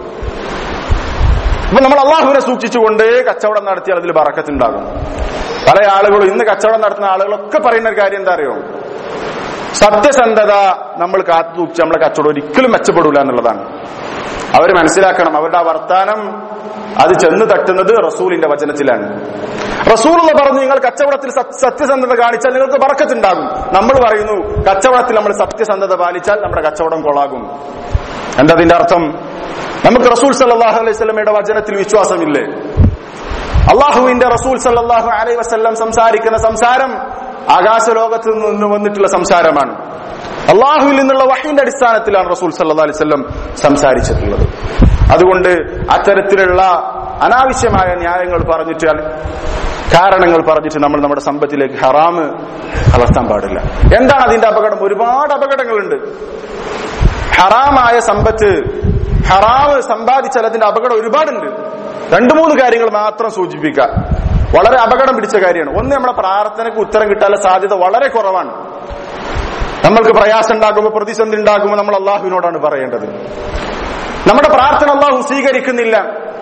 അപ്പൊ നമ്മൾ അള്ളാഹുവിനെ സൂക്ഷിച്ചുകൊണ്ട് കച്ചവടം നടത്തിയാൽ അതിൽ ബറക്കത്തുണ്ടാകും പല ആളുകളും ഇന്ന് കച്ചവടം നടത്തുന്ന ആളുകളൊക്കെ പറയുന്ന ഒരു കാര്യം എന്താ അറിയോ സത്യസന്ധത നമ്മൾ കാത്തു സൂക്ഷിച്ച് നമ്മളെ കച്ചവടം ഒരിക്കലും മെച്ചപ്പെടൂല എന്നുള്ളതാണ് അവർ മനസ്സിലാക്കണം അവരുടെ ആ വർത്താനം അത് ചെന്ന് തട്ടുന്നത് റസൂലിന്റെ വചനത്തിലാണ് റസൂൽ എന്ന് പറഞ്ഞു നിങ്ങൾ കച്ചവടത്തിൽ സത്- സത്യസന്ധത കാണിച്ചാൽ നിങ്ങൾക്ക് പറക്കത്തുണ്ടാകും നമ്മൾ പറയുന്നു കച്ചവടത്തിൽ നമ്മൾ സത്യസന്ധത പാലിച്ചാൽ നമ്മുടെ കച്ചവടം കൊളാകും എന്താ അതിന്റെ അർത്ഥം നമുക്ക് റസൂൽ സല്ലാഹു അലൈഹി സ്വലമയുടെ വചനത്തിൽ വിശ്വാസമില്ലേ അള്ളാഹുവിന്റെ റസൂൽ സല്ലാഹു അലൈഹി വസ്ല്ലം സംസാരിക്കുന്ന സംസാരം ആകാശലോകത്ത് നിന്ന് വന്നിട്ടുള്ള സംസാരമാണ് അള്ളാഹുവിൽ നിന്നുള്ള വഹിന്റെ അടിസ്ഥാനത്തിലാണ് റസൂൽ സല്ലാ അലിസ്വല്ലം സംസാരിച്ചിട്ടുള്ളത് അതുകൊണ്ട് അത്തരത്തിലുള്ള അനാവശ്യമായ ന്യായങ്ങൾ പറഞ്ഞിട്ട് കാരണങ്ങൾ പറഞ്ഞിട്ട് നമ്മൾ നമ്മുടെ സമ്പത്തിലേക്ക് ഹറാമ് കലർത്താൻ പാടില്ല എന്താണ് അതിന്റെ അപകടം ഒരുപാട് അപകടങ്ങളുണ്ട് ഹറാമായ സമ്പത്ത് ഹറാമ് സമ്പാദിച്ചാൽ അതിന്റെ അപകടം ഒരുപാടുണ്ട് രണ്ടു മൂന്ന് കാര്യങ്ങൾ മാത്രം സൂചിപ്പിക്കാം വളരെ അപകടം പിടിച്ച കാര്യമാണ് ഒന്ന് നമ്മളെ പ്രാർത്ഥനയ്ക്ക് ഉത്തരം കിട്ടാനുള്ള സാധ്യത വളരെ കുറവാണ് നമ്മൾക്ക് പ്രയാസം ഉണ്ടാകുമ്പോൾ പ്രതിസന്ധി ഉണ്ടാകുമ്പോൾ നമ്മൾ അള്ളാഹുവിനോടാണ് പറയേണ്ടത് നമ്മുടെ പ്രാർത്ഥന അള്ളാഹു സ്വീകരിക്കുന്നില്ല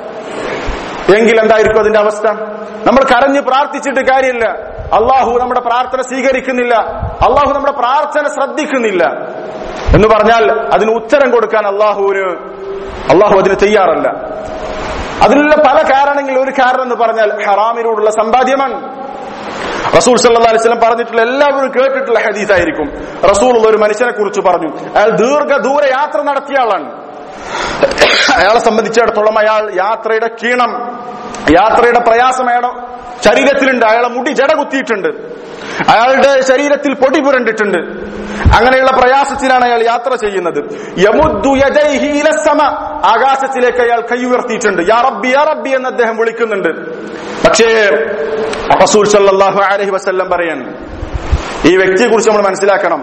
എങ്കിൽ എന്തായിരിക്കും അതിന്റെ അവസ്ഥ നമ്മൾ കരഞ്ഞ് പ്രാർത്ഥിച്ചിട്ട് കാര്യമില്ല അള്ളാഹു നമ്മുടെ പ്രാർത്ഥന സ്വീകരിക്കുന്നില്ല അള്ളാഹു നമ്മുടെ പ്രാർത്ഥന ശ്രദ്ധിക്കുന്നില്ല എന്ന് പറഞ്ഞാൽ അതിന് ഉത്തരം കൊടുക്കാൻ അള്ളാഹുവിന് അള്ളാഹു അതിന് തയ്യാറല്ല അതിനുള്ള പല കാരണങ്ങളിൽ ഒരു കാരണം എന്ന് പറഞ്ഞാൽ ഹറാമിനോടുള്ള സമ്പാദ്യമാണ് റസൂൽ സല്ലാ അലിസ്ലം പറഞ്ഞിട്ടുള്ള എല്ലാവരും കേട്ടിട്ടുള്ള ഹദീസായിരിക്കും റസൂൾ ഒരു മനുഷ്യനെ കുറിച്ച് പറഞ്ഞു അയാൾ ദീർഘദൂര യാത്ര നടത്തിയ ആളാണ് അയാളെ സംബന്ധിച്ചിടത്തോളം അയാൾ യാത്രയുടെ ക്ഷീണം യാത്രയുടെ പ്രയാസം അയാളുടെ ശരീരത്തിലുണ്ട് അയാളെ മുടി ജട കുത്തിയിട്ടുണ്ട് അയാളുടെ ശരീരത്തിൽ പൊടി പുരണ്ടിട്ടുണ്ട് അങ്ങനെയുള്ള പ്രയാസത്തിലാണ് അയാൾ യാത്ര ചെയ്യുന്നത് യമുദ്ദു യദൈഹി ഇല സമ. ആകാശത്തിലേക്ക് അയാൾ കൈ ഉയർത്തിയിട്ടുണ്ട് യാ റബ്ബി യാ റബ്ബി എന്ന് അദ്ദേഹം വിളിക്കുന്നുണ്ട് പക്ഷേ റസൂൽ സല്ലല്ലാഹു അലൈഹി വസല്ലം പറയാൻ ഈ വ്യക്തിയെ കുറിച്ച് നമ്മൾ മനസ്സിലാക്കണം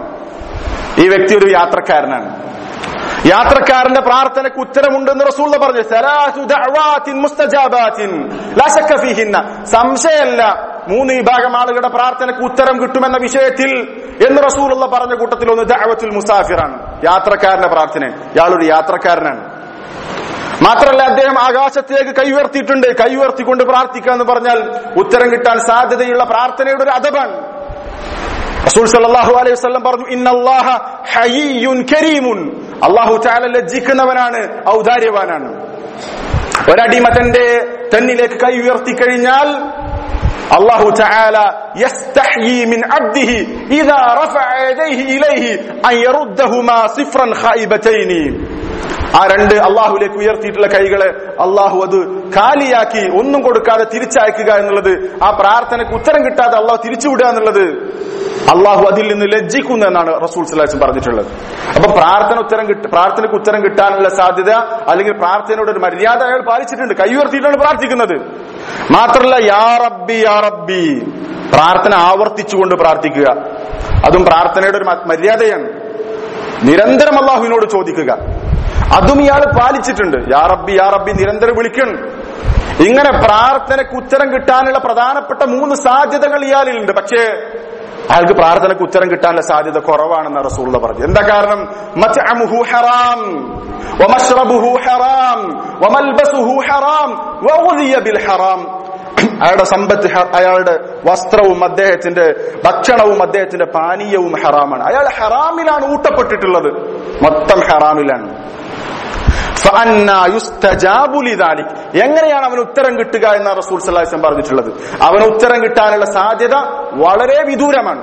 ഈ വ്യക്തി ഒരു യാത്രക്കാരനാണ് യാത്രക്കാരന്റെ പ്രാർത്ഥനയ്ക്ക് ഉത്തരമുണ്ടെന്ന് റസൂൽ പറഞ്ഞു സലാസു ദഅവാത്തിൻ മുസ്തജാബാത്തിൻ ലാ ശക്ക ഫീഹിന്ന സംശയമല്ല മൂന്ന് വിഭാഗം ആളുകളുടെ പ്രാർത്ഥനയ്ക്ക് ഉത്തരം കിട്ടുമെന്ന വിഷയത്തിൽ എന്ന് റസൂലുള്ള പറഞ്ഞ കൂട്ടത്തിൽ ഒന്ന് ദഅവത്തുൽ മുസാഫിറാണ് യാത്രക്കാരന്റെ പ്രാർത്ഥന ഇയാളൊരു യാത്രക്കാരനാണ് മാത്രമല്ല അദ്ദേഹം ആകാശത്തിലേക്ക് കൈ ഉയർത്തിയിട്ടുണ്ട് കൈ ഉയർത്തിക്കൊണ്ട് പ്രാർത്ഥിക്കുക എന്ന് പറഞ്ഞാൽ ഉത്തരം കിട്ടാൻ സാധ്യതയുള്ള പ്രാർത്ഥനയുടെ ഒരു അദബാണ് റസൂൽ സല്ലല്ലാഹു അലൈഹി വസല്ലം പറഞ്ഞു ഇന്നല്ലാഹ ഹയ്യുൻ കരീമുൻ അല്ലാഹു തആല ലജ്ജിക്കുന്നവനാണ് ഔദാര്യവാനാണ് ഒരടിമ തന്റെ തന്നിലേക്ക് കൈ ഉയർത്തി കഴിഞ്ഞാൽ അല്ലാഹു തആല യസ്തഹ്യി മിൻ അബ്ദിഹി ഇദാ റഫഅ യദൈഹി ഇലൈഹി അൻ യറുദ്ദഹുമാ സിഫ്റൻ ഖായിബതൈനി ആ രണ്ട് അള്ളാഹുലേക്ക് ഉയർത്തിയിട്ടുള്ള കൈകളെ അള്ളാഹു അത് കാലിയാക്കി ഒന്നും കൊടുക്കാതെ തിരിച്ചയക്കുക എന്നുള്ളത് ആ പ്രാർത്ഥനയ്ക്ക് ഉത്തരം കിട്ടാതെ അള്ളാഹു തിരിച്ചുവിടുക എന്നുള്ളത് അള്ളാഹു അതിൽ നിന്ന് ലജ്ജിക്കുന്നു എന്നാണ് റസൂൽ സലാസം പറഞ്ഞിട്ടുള്ളത് അപ്പൊ പ്രാർത്ഥന ഉത്തരം കിട്ട പ്രാർത്ഥനയ്ക്ക് ഉത്തരം കിട്ടാനുള്ള സാധ്യത അല്ലെങ്കിൽ പ്രാർത്ഥനയുടെ ഒരു മര്യാദ അയാൾ പാലിച്ചിട്ടുണ്ട് കൈ ഉയർത്തിയിട്ടാണ് പ്രാർത്ഥിക്കുന്നത് മാത്രമല്ല യാ റബ്ബി യാ റബ്ബി പ്രാർത്ഥന ആവർത്തിച്ചുകൊണ്ട് പ്രാർത്ഥിക്കുക അതും പ്രാർത്ഥനയുടെ ഒരു മ- മര്യാദയാണ് നിരന്തരം അള്ളാഹുവിനോട് ചോദിക്കുക അതും ഇയാൾ പാലിച്ചിട്ടുണ്ട് യാ റബ്ബി യാ റബ്ബി നിരന്തരം വിളിക്കണം ഇങ്ങനെ പ്രാർത്ഥനയ്ക്ക് ഉത്തരം കിട്ടാനുള്ള പ്രധാനപ്പെട്ട മൂന്ന് സാധ്യതകൾ ഇയാളിലുണ്ട് പക്ഷേ അയാൾക്ക് പ്രാർത്ഥനയ്ക്ക് ഉത്തരം കിട്ടാനുള്ള സാധ്യത കുറവാണെന്ന് റസൂള്ള പറഞ്ഞു എന്താ കാരണം മത്അമുഹു ഹറാം വമശ്റബുഹു ഹറാം വമൽബസുഹു ഹറാം വഉദിയ ബിൽ ഹറാം അയാളുടെ സമ്പത്ത് ഹ- അയാളുടെ വസ്ത്രവും അദ്ദേഹത്തിന്റെ ഭക്ഷണവും അദ്ദേഹത്തിന്റെ പാനീയവും ഹറാമാണ് അയാൾ ഹറാമിലാണ് ഊട്ടപ്പെട്ടിട്ടുള്ളത് മൊത്തം ഹറാമിലാണ് ഫഅന്നാ യുസ്തജാബു ലിദാലിക്. എങ്ങനെയാണ് അവന് ഉത്തരം കിട്ടുക എന്ന് റസൂൽ സല്ലാസ്ലം പറഞ്ഞിട്ടുള്ളത് അവന് ഉത്തരം കിട്ടാനുള്ള സാധ്യത വളരെ വിദൂരമാണ്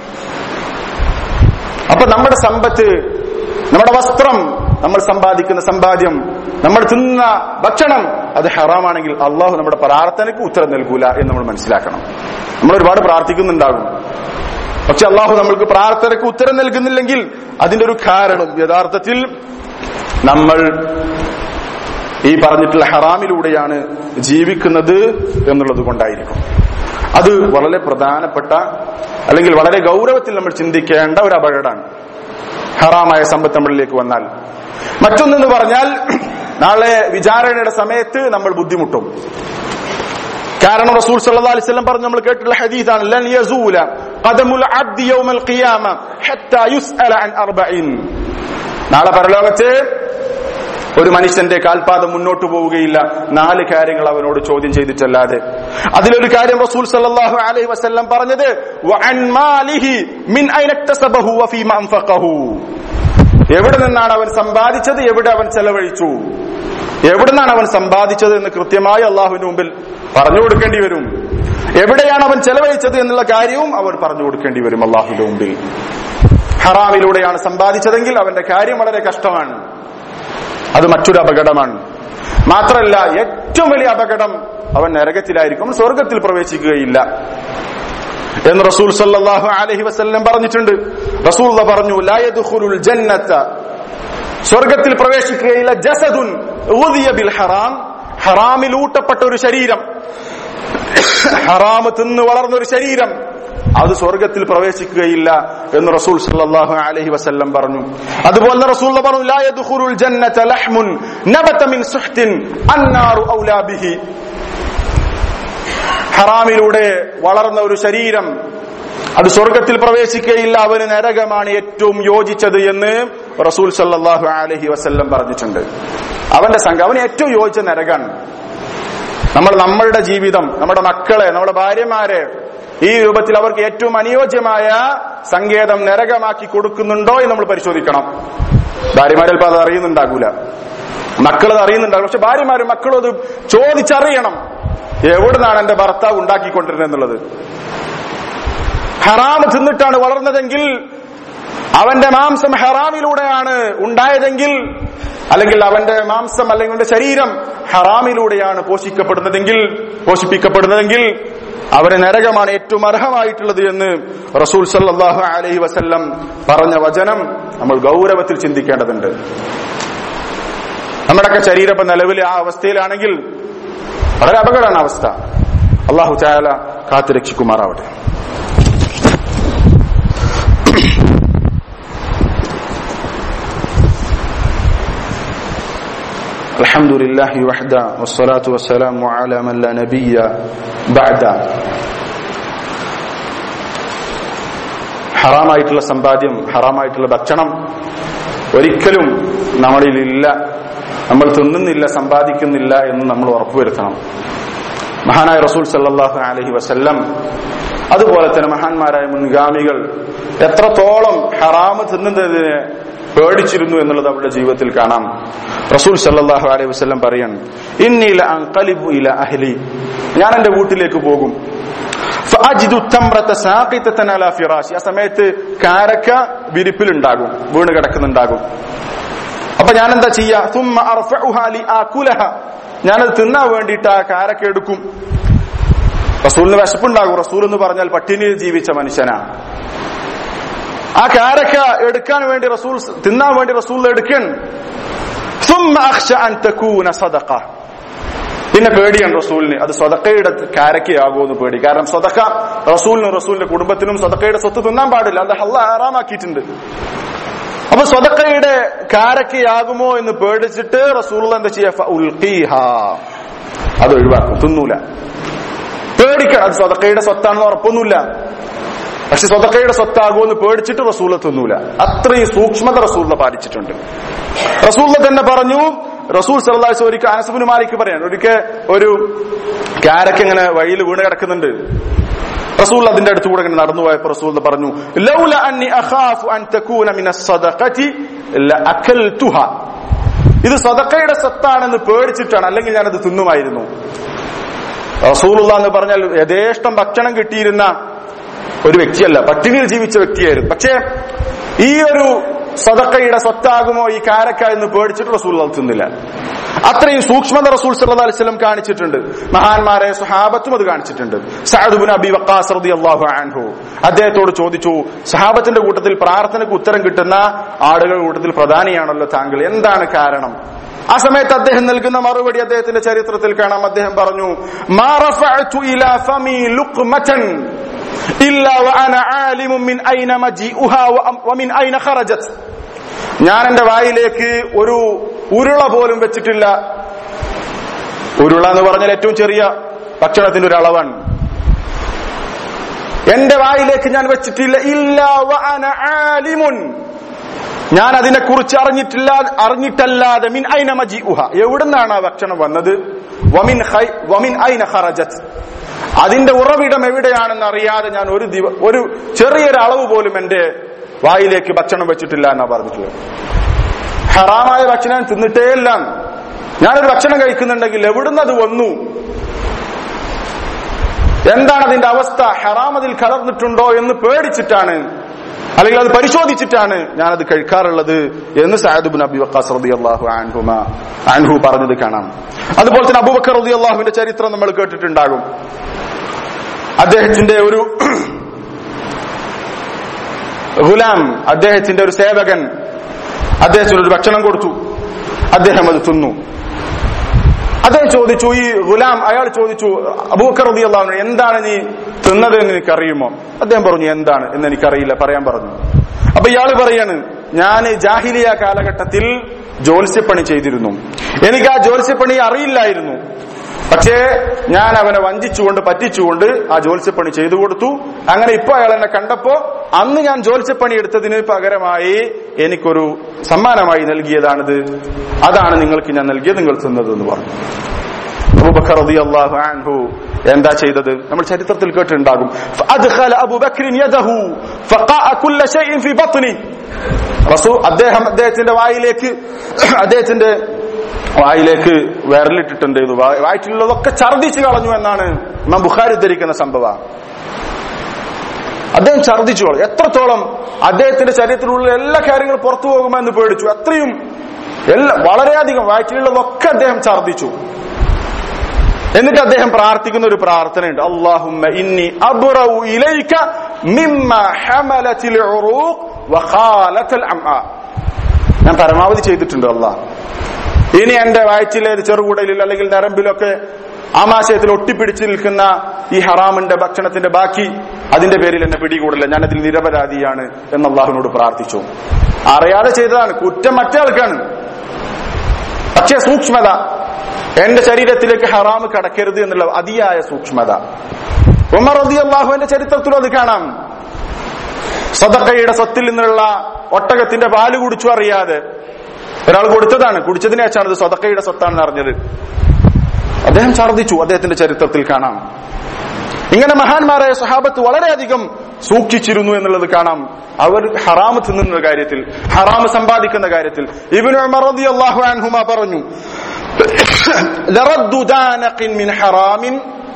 അപ്പൊ നമ്മുടെ സമ്പത്ത് നമ്മുടെ വസ്ത്രം നമ്മൾ സമ്പാദിക്കുന്ന സമ്പാദ്യം നമ്മൾ തിന്നുന്ന ഭക്ഷണം അത് ഹറാമാണെങ്കിൽ അള്ളാഹു നമ്മുടെ പ്രാർത്ഥനയ്ക്ക് ഉത്തരം നൽകൂല എന്ന് നമ്മൾ മനസ്സിലാക്കണം നമ്മൾ ഒരുപാട് പ്രാർത്ഥിക്കുന്നുണ്ടാകും പക്ഷെ അള്ളാഹു നമ്മൾക്ക് പ്രാർത്ഥനയ്ക്ക് ഉത്തരം നൽകുന്നില്ലെങ്കിൽ അതിന്റെ ഒരു കാരണം യഥാർത്ഥത്തിൽ നമ്മൾ ഈ പറഞ്ഞിട്ടുള്ള ഹറാമിലൂടെയാണ് ജീവിക്കുന്നത് എന്നുള്ളത് കൊണ്ടായിരിക്കും അത് വളരെ പ്രധാനപ്പെട്ട അല്ലെങ്കിൽ വളരെ ഗൗരവത്തിൽ നമ്മൾ ചിന്തിക്കേണ്ട ഒരു അപകടമാണ് ഹറാമായ സമ്പത്ത് നമ്മളിലേക്ക് വന്നാൽ മറ്റൊന്നെന്ന് പറഞ്ഞാൽ നാളെ വിചാരണയുടെ സമയത്ത് നമ്മൾ ബുദ്ധിമുട്ടും കാരണം റസൂൽ സല്ലല്ലാഹു അലൈഹി വസല്ലം പറഞ്ഞു നമ്മൾ കേട്ടിട്ടുള്ള ഹദീസാണ് ലൻ യസൂല ഖദമുൽ അബ്ദി യൗമൽ ഖിയാമ ഹത്താ യുസ്അല അൻ അർബഇൻ നാളെ പരലോകത്ത് ഒരു മനുഷ്യന്റെ കാൽപാദം മുന്നോട്ട് പോവുകയില്ല നാല് കാര്യങ്ങൾ അവനോട് ചോദ്യം ചെയ്തിട്ടല്ലാതെ അതിലൊരു കാര്യം റസൂൽ സല്ലല്ലാഹു അലൈഹി വസല്ലം പറഞ്ഞത് വഅൻ മാലിഹി മിൻ ഐന ഇക്തസബഹു വഫീമ അൻഫഖഹു എവിടെ നിന്നാണ് അവൻ സമ്പാദിച്ചത് എവിടെ അവൻ ചെലവഴിച്ചു എവിടെ നിന്നാണ് അവൻ സമ്പാദിച്ചത് എന്ന് കൃത്യമായി അള്ളാഹുവിന്റെ മുമ്പിൽ പറഞ്ഞു കൊടുക്കേണ്ടി വരും എവിടെയാണ് അവൻ ചെലവഴിച്ചത് എന്നുള്ള കാര്യവും അവൻ പറഞ്ഞു കൊടുക്കേണ്ടി വരും അള്ളാഹുവിന്റെ മുമ്പിൽ ഹറാമിലൂടെയാണ് സമ്പാദിച്ചതെങ്കിൽ അവന്റെ കാര്യം വളരെ കഷ്ടമാണ് അത് മറ്റൊരു അപകടമാണ് മാത്രമല്ല ഏറ്റവും വലിയ അപകടം അവൻ നരകത്തിലായിരിക്കും അവൻ സ്വർഗത്തിൽ പ്രവേശിക്കുകയില്ല എന്ന് റസൂൽ സല്ലല്ലാഹു അലൈഹി വസല്ലം പറഞ്ഞിട്ടുണ്ട് റസൂൽ പറഞ്ഞു ലാ യദ്ഖുലുൽ ജന്നത സ്വർഗത്തിൽ പ്രവേശിക്കുകയില്ല ജസദുൻ ഊദിയ ബിൽ ഹറാം ഹറാമിൽ ഊട്ടപ്പെട്ട ഒരു ശരീരം ഹറാമ് തിന്ന് വളർന്ന ഒരു ശരീരം അത് സ്വർഗത്തിൽ പ്രവേശിക്കുകയില്ല എന്ന് റസൂൽ സല്ലല്ലാഹു അലൈഹി വസല്ലം പറഞ്ഞു അതുപോലെ റസൂൽ പറഞ്ഞു ലാ യദ്ഖുലുൽ ജന്നത ലഹ്മുൻ നബത മിൻ സുഹ്തിൻ അന്നാറു ഔലാ ബിഹി ഹറാമിലൂടെ വളർന്ന ഒരു ശരീരം അത് സ്വർഗത്തിൽ പ്രവേശിക്കുകയില്ല അവന് നരകമാണ് ഏറ്റവും യോജിച്ചത് എന്ന് റസൂൽ സല്ലല്ലാഹു അലൈഹി വസല്ലം പറഞ്ഞിട്ടുണ്ട് അവന്റെ സംഘം അവന് ഏറ്റവും യോജിച്ച നരകാണ് നമ്മൾ നമ്മളുടെ ജീവിതം നമ്മുടെ മക്കളെ നമ്മുടെ ഭാര്യമാരെ ഈ രൂപത്തിൽ അവർക്ക് ഏറ്റവും അനുയോജ്യമായ സങ്കേതം നരകമാക്കി കൊടുക്കുന്നുണ്ടോ എന്ന് നമ്മൾ പരിശോധിക്കണം ഭാര്യമാരെ ചിലപ്പോൾ അത് അറിയുന്നുണ്ടാകൂല മക്കളത് അറിയുന്നുണ്ടാകും പക്ഷെ ഭാര്യമാരും മക്കളും അത് ചോദിച്ചറിയണം എവിടുന്നാണ് എന്റെ ഭർത്താവ് ഉണ്ടാക്കിക്കൊണ്ടിരുന്നത് എന്നുള്ളത് ഹറാം തിന്നിട്ടാണ് വളർന്നതെങ്കിൽ അവന്റെ മാംസം ഹറാമിലൂടെയാണ് ഉണ്ടായതെങ്കിൽ അല്ലെങ്കിൽ അവന്റെ മാംസം അല്ലെങ്കിൽ അവന്റെ ശരീരം ഹറാമിലൂടെയാണ് പോഷിക്കപ്പെടുന്നതെങ്കിൽ പോഷിപ്പിക്കപ്പെടുന്നതെങ്കിൽ അവന് നരകമാണ് ഏറ്റവും അർഹമായിട്ടുള്ളത് എന്ന് റസൂൽ സല്ലാഹു അലൈഹി വസല്ലം പറഞ്ഞ വചനം നമ്മൾ ഗൗരവത്തിൽ ചിന്തിക്കേണ്ടതുണ്ട് നമ്മുടെയൊക്കെ ശരീരം ഇപ്പൊ നിലവിൽ ആ അവസ്ഥയിലാണെങ്കിൽ വളരെ അപകടമാണ് അവസ്ഥ അള്ളാഹു ചായാല കാത്തു രക്ഷിക്കുമാറാവട്ടെ الحمد لله وحده والصلاة والسلام على من لا نبي بعده ഹറാമായിട്ടുള്ള സമ്പാദ്യം ഹറാമായിട്ടുള്ള ഭക്ഷണം ഒരിക്കലും നമ്മളിലില്ല നമ്മൾ തിന്നുന്നില്ല സമ്പാദിക്കുന്നില്ല എന്ന് നമ്മൾ ഉറപ്പുവരുത്തണം മഹാനായ റസൂൽ സല്ലാഹു അലഹി വസല്ലം അതുപോലെ തന്നെ മഹാന്മാരായ മുൻഗാമികൾ എത്രത്തോളം ഹറാമ് തിന്നുന്നതിനെ പേടിച്ചിരുന്നു എന്നുള്ളത് അവരുടെ ജീവിതത്തിൽ കാണാം റസൂൽ സല്ലാഹു അലൈഹി വസ്ലം പറയാൻ ഇന്നീല അങ്കലിബു ഇല അഹ്ലി ഞാൻ എന്റെ വീട്ടിലേക്ക് പോകും ഫഅജിദു തംറത സാഖിതതൻ അലാ ഫിറാശി ആ സമയത്ത് കാരക്ക വിരിപ്പിലുണ്ടാകും വീണ് കിടക്കുന്നുണ്ടാകും അപ്പൊ ഞാൻ എന്താ ചെയ്യാ തുമ്മ അർഫഉഹാ ലി ആകുലഹ ഞാനത് തിന്നാൻ വേണ്ടിയിട്ട് ആ കാരക്ക എടുക്കും റസൂലിന് വിശപ്പുണ്ടാകും റസൂൽ എന്ന് പറഞ്ഞാൽ പട്ടിണിയിൽ ജീവിച്ച മനുഷ്യനാ ആ കാരക്ക എടുക്കാൻ വേണ്ടി റസൂൽ തിന്നാൻ വേണ്ടി റസൂൽ എടുക്കൻ ثم اخشى ان تكون صدقه പിന്നെ പേടിയാണ് റസൂലിന് അത് സ്വതക്കയുടെ കാരക്കയാകുമോ എന്ന് പേടി കാരണം സ്വതക്ക റസൂലിനും റസൂലിന്റെ കുടുംബത്തിനും സ്വതക്കയുടെ സ്വത്ത് തിന്നാൻ പാടില്ല അത് ഹല്ല ആറാമാക്കിയിട്ടുണ്ട് അപ്പൊ സ്വതക്കയുടെ കാരക്കയാകുമോ എന്ന് പേടിച്ചിട്ട് റസൂൽ എന്താ ചെയ്യാ അത് ഒഴിവാക്കും തിന്നൂല പേടിക്കണം അത് സ്വതക്കയുടെ സ്വത്താണെന്ന് ഉറപ്പൊന്നുമില്ല പക്ഷെ സ്വതക്കയുടെ സ്വത്താകുമെന്ന് പേടിച്ചിട്ട് റസൂല തിന്നൂല അത്രയും സൂക്ഷ്മത റസൂല പാലിച്ചിട്ടുണ്ട് റസൂല തന്നെ പറഞ്ഞു റസൂൽ സല്ലാസ് ഒരിക്കൽ അനസബിന് മാലിക്ക് പറയാൻ ഒരിക്കൽ ഒരു ക്യാരക്ക് ഇങ്ങനെ വഴിയിൽ വീണ് കിടക്കുന്നുണ്ട് റസൂൽ അതിന്റെ അടുത്ത് കൂടെ ഇങ്ങനെ നടന്നു പോയപ്പോ റസൂൽ പറഞ്ഞു ലൗല അന്നി അഖാഫു അൻ തകൂന മിന സദഖതി ലഅകൽതുഹ ഇത് സദക്കയുടെ സ്വത്താണെന്ന് പേടിച്ചിട്ടാണ് അല്ലെങ്കിൽ ഞാനത് തിന്നുമായിരുന്നു റസൂലുള്ള എന്ന് പറഞ്ഞാൽ യഥേഷ്ടം ഭക്ഷണം കിട്ടിയിരുന്ന ഒരു വ്യക്തിയല്ല പട്ടിണിയിൽ ജീവിച്ച വ്യക്തിയായിരുന്നു പക്ഷേ ഈ ഒരു സദക്കയുടെ സ്വത്താകുമോ ഈ കാരക്ക എന്ന് പേടിച്ചിട്ട് റസൂൽ തിന്നില്ല അത്രയും സൂക്ഷ്മത റസൂൽ സല്ലല്ലാഹു അലൈഹി വസല്ലം കാണിച്ചിട്ടുണ്ട് മഹാന്മാരെ സ്വഹാബത്തും അത് കാണിച്ചിട്ടുണ്ട് സഅദുബിൻ അബി വഖാസ് റളിയല്ലാഹു അൻഹു അദ്ദേഹത്തോട് ചോദിച്ചു സഹാബത്തിന്റെ കൂട്ടത്തിൽ പ്രാർത്ഥനയ്ക്ക് ഉത്തരം കിട്ടുന്ന ആളുകളുടെ കൂട്ടത്തിൽ പ്രധാനിയാണല്ലോ താങ്കൾ എന്താണ് കാരണം ആ സമയത്ത് അദ്ദേഹം നൽകുന്ന മറുപടി അദ്ദേഹത്തിന്റെ ചരിത്രത്തിൽ കാണാം അദ്ദേഹം പറഞ്ഞു മാ റഫഅതു ഇലാ ഫമി ലുഖ്മതൻ ഇല്ലാ വഅന ആലിമുൻ മിൻ ഐന മജീഉഹാ വമിൻ ഐന ഖറജത് ഞാൻ എന്റെ വായിലേക്ക് ഒരു ഉരുള പോലും വെച്ചിട്ടില്ല ഉരുള എന്ന് പറഞ്ഞാൽ ഏറ്റവും ചെറിയ ഭക്ഷണത്തിന്റെ ഒരു അളവാണ് എന്റെ വായിലേക്ക് ഞാൻ വെച്ചിട്ടില്ല ഇല്ല വഅന ആലിമുൻ ഞാൻ അതിനെക്കുറിച്ച് അറിഞ്ഞിട്ടില്ല അറിഞ്ഞിട്ടല്ലാതെ മിൻ ഐന മജി ഉഹ എവിടുന്നാണ് ആ ഭക്ഷണം വന്നത് വമിൻ ഹൈ വമിൻ ഐന ഖറജത് അതിന്റെ ഉറവിടം എവിടെയാണെന്ന് അറിയാതെ ഞാൻ ഒരു ദിവ ഒരു ചെറിയൊരു അളവ് പോലും എന്റെ വായിലേക്ക് ഭക്ഷണം വെച്ചിട്ടില്ല എന്നാ പറഞ്ഞിട്ടുള്ളത് ഹറാമായ ഭക്ഷണം തിന്നിട്ടേ ഇല്ല ഞാനൊരു ഭക്ഷണം കഴിക്കുന്നുണ്ടെങ്കിൽ എവിടുന്ന് അത് വന്നു എന്താണ് അതിന്റെ അവസ്ഥ ഹറാം അതിൽ കലർന്നിട്ടുണ്ടോ എന്ന് പേടിച്ചിട്ടാണ് അല്ലെങ്കിൽ അത് പരിശോധിച്ചിട്ടാണ് ഞാനത് കഴിക്കാറുള്ളത് എന്ന് സായദുബിൻ അബി വക്കാസ് റതി അള്ളാഹു ആൻഹുമ ആൻഹു പറഞ്ഞത് കാണാം അതുപോലെ തന്നെ അബൂബക്കർ റതി അള്ളാഹുവിന്റെ ചരിത്രം നമ്മൾ കേട്ടിട്ടുണ്ടാകും അദ്ദേഹത്തിന്റെ ഒരു ഗുലാം അദ്ദേഹത്തിന്റെ ഒരു സേവകൻ അദ്ദേഹത്തിന് ഒരു ഭക്ഷണം കൊടുത്തു അദ്ദേഹം അത് തിന്നു അദ്ദേഹം ചോദിച്ചു ഈ ഗുലാം അയാൾ ചോദിച്ചു അബൂക്കർ റബി അള്ളാഹു എന്താണ് നീ തിന്നത് എന്ന് എനിക്കറിയുമോ അദ്ദേഹം പറഞ്ഞു എന്താണ് എന്ന് എനിക്കറിയില്ല പറയാൻ പറഞ്ഞു അപ്പൊ ഇയാൾ പറയാണ് ഞാൻ ജാഹിലിയ കാലഘട്ടത്തിൽ ജോത്സ്യപ്പണി ചെയ്തിരുന്നു എനിക്ക് ആ ജോത്സ്യപ്പണി അറിയില്ലായിരുന്നു പക്ഷേ ഞാൻ അവനെ വഞ്ചിച്ചുകൊണ്ട് പറ്റിച്ചുകൊണ്ട് ആ ജോത്സ്യപ്പണി ചെയ്തു കൊടുത്തു അങ്ങനെ ഇപ്പൊ അയാൾ എന്നെ കണ്ടപ്പോ അന്ന് ഞാൻ ജോത്സ്യപ്പണി എടുത്തതിന് പകരമായി എനിക്കൊരു സമ്മാനമായി നൽകിയതാണിത് അതാണ് നിങ്ങൾക്ക് ഞാൻ നൽകിയത് നിങ്ങൾ തിന്നത് എന്ന് പറഞ്ഞു അബൂബക്കർ റളിയല്ലാഹു അൻഹു എന്താ ചെയ്തത് നമ്മൾ ചരിത്രത്തിൽ കേട്ടിട്ടുണ്ടാകും ഫഅദ്ഖല അബൂബക്കർ യദഹു ഫഖാഅ കുല്ല ഷൈഇൻ ഫി ബത്നി റസൂ അദ്ദേഹം അദ്ദേഹത്തിന്റെ വായിലേക്ക് അദ്ദേഹത്തിന്റെ വായിലേക്ക് വിരലിട്ടിട്ടുണ്ട് ഇത് വായിച്ചുള്ളതൊക്കെ ഛർദിച്ചു കളഞ്ഞു എന്നാണ് ഇമാം ബുഖാരി ധരിക്കുന്ന സംഭവം അദ്ദേഹം ഛർദിച്ചു കളഞ്ഞു എത്രത്തോളം അദ്ദേഹത്തിന്റെ ശരീരത്തിലുള്ള എല്ലാ കാര്യങ്ങളും പുറത്തു പോകുമെന്ന് പേടിച്ചു അത്രയും എല്ലാം വളരെയധികം വയറ്റിലുള്ളതൊക്കെ അദ്ദേഹം ഛർദ്ദിച്ചു എന്നിട്ട് അദ്ദേഹം പ്രാർത്ഥിക്കുന്ന ഒരു പ്രാർത്ഥനയുണ്ട് അള്ളാഹുമ്മ ഇന്നി അബ്റഉ ഇലൈക മിമ്മ ഹമലത്തിൽ ഉറൂഖ് വഖാലത്തൽ അംആ ഞാൻ പരമാവധി ചെയ്തിട്ടുണ്ട് അള്ളാഹ് ഇനി എന്റെ വയറ്റിലെ ചെറുകുടലിൽ അല്ലെങ്കിൽ നരമ്പിലൊക്കെ ആമാശയത്തിൽ ഒട്ടിപ്പിടിച്ചു നിൽക്കുന്ന ഈ ഹറാമിന്റെ ഭക്ഷണത്തിന്റെ ബാക്കി അതിന്റെ പേരിൽ എന്നെ പിടികൂടില്ല ഞാൻ അതിൽ നിരപരാധിയാണ് എന്ന് അള്ളാഹുവിനോട് പ്രാർത്ഥിച്ചു അറിയാതെ ചെയ്തതാണ് കുറ്റം മറ്റേ ആൾക്കാണ് പക്ഷേ സൂക്ഷ്മത എന്റെ ശരീരത്തിലേക്ക് ഹറാമ് കടക്കരുത് എന്നുള്ള അതിയായ സൂക്ഷ്മത ഉമർ റതി അള്ളാഹുവിന്റെ ചരിത്രത്തിലും അത് കാണാം സദക്കയുടെ സ്വത്തിൽ നിന്നുള്ള ഒട്ടകത്തിന്റെ പാല് കുടിച്ചു അറിയാതെ ഒരാൾ കൊടുത്തതാണ് കുടിച്ചതിന് ശേഷമാണ് ഇത് സദക്കയുടെ സ്വത്താണെന്ന് അറിഞ്ഞത് അദ്ദേഹം ഛർദിച്ചു അദ്ദേഹത്തിന്റെ ചരിത്രത്തിൽ കാണാം ഇങ്ങനെ മഹാന്മാരായ സഹാബത്ത് വളരെയധികം സൂക്ഷിച്ചിരുന്നു എന്നുള്ളത് കാണാം അവർ ഹറാമ് തിന്നുന്ന കാര്യത്തിൽ ഹറാമ് സമ്പാദിക്കുന്ന കാര്യത്തിൽ ഇബിൻ അള്ളാഹു അൻഹുമ പറഞ്ഞു ലറദ്ദു ദാനഖിൻ മിൻ ഹറാമിൻ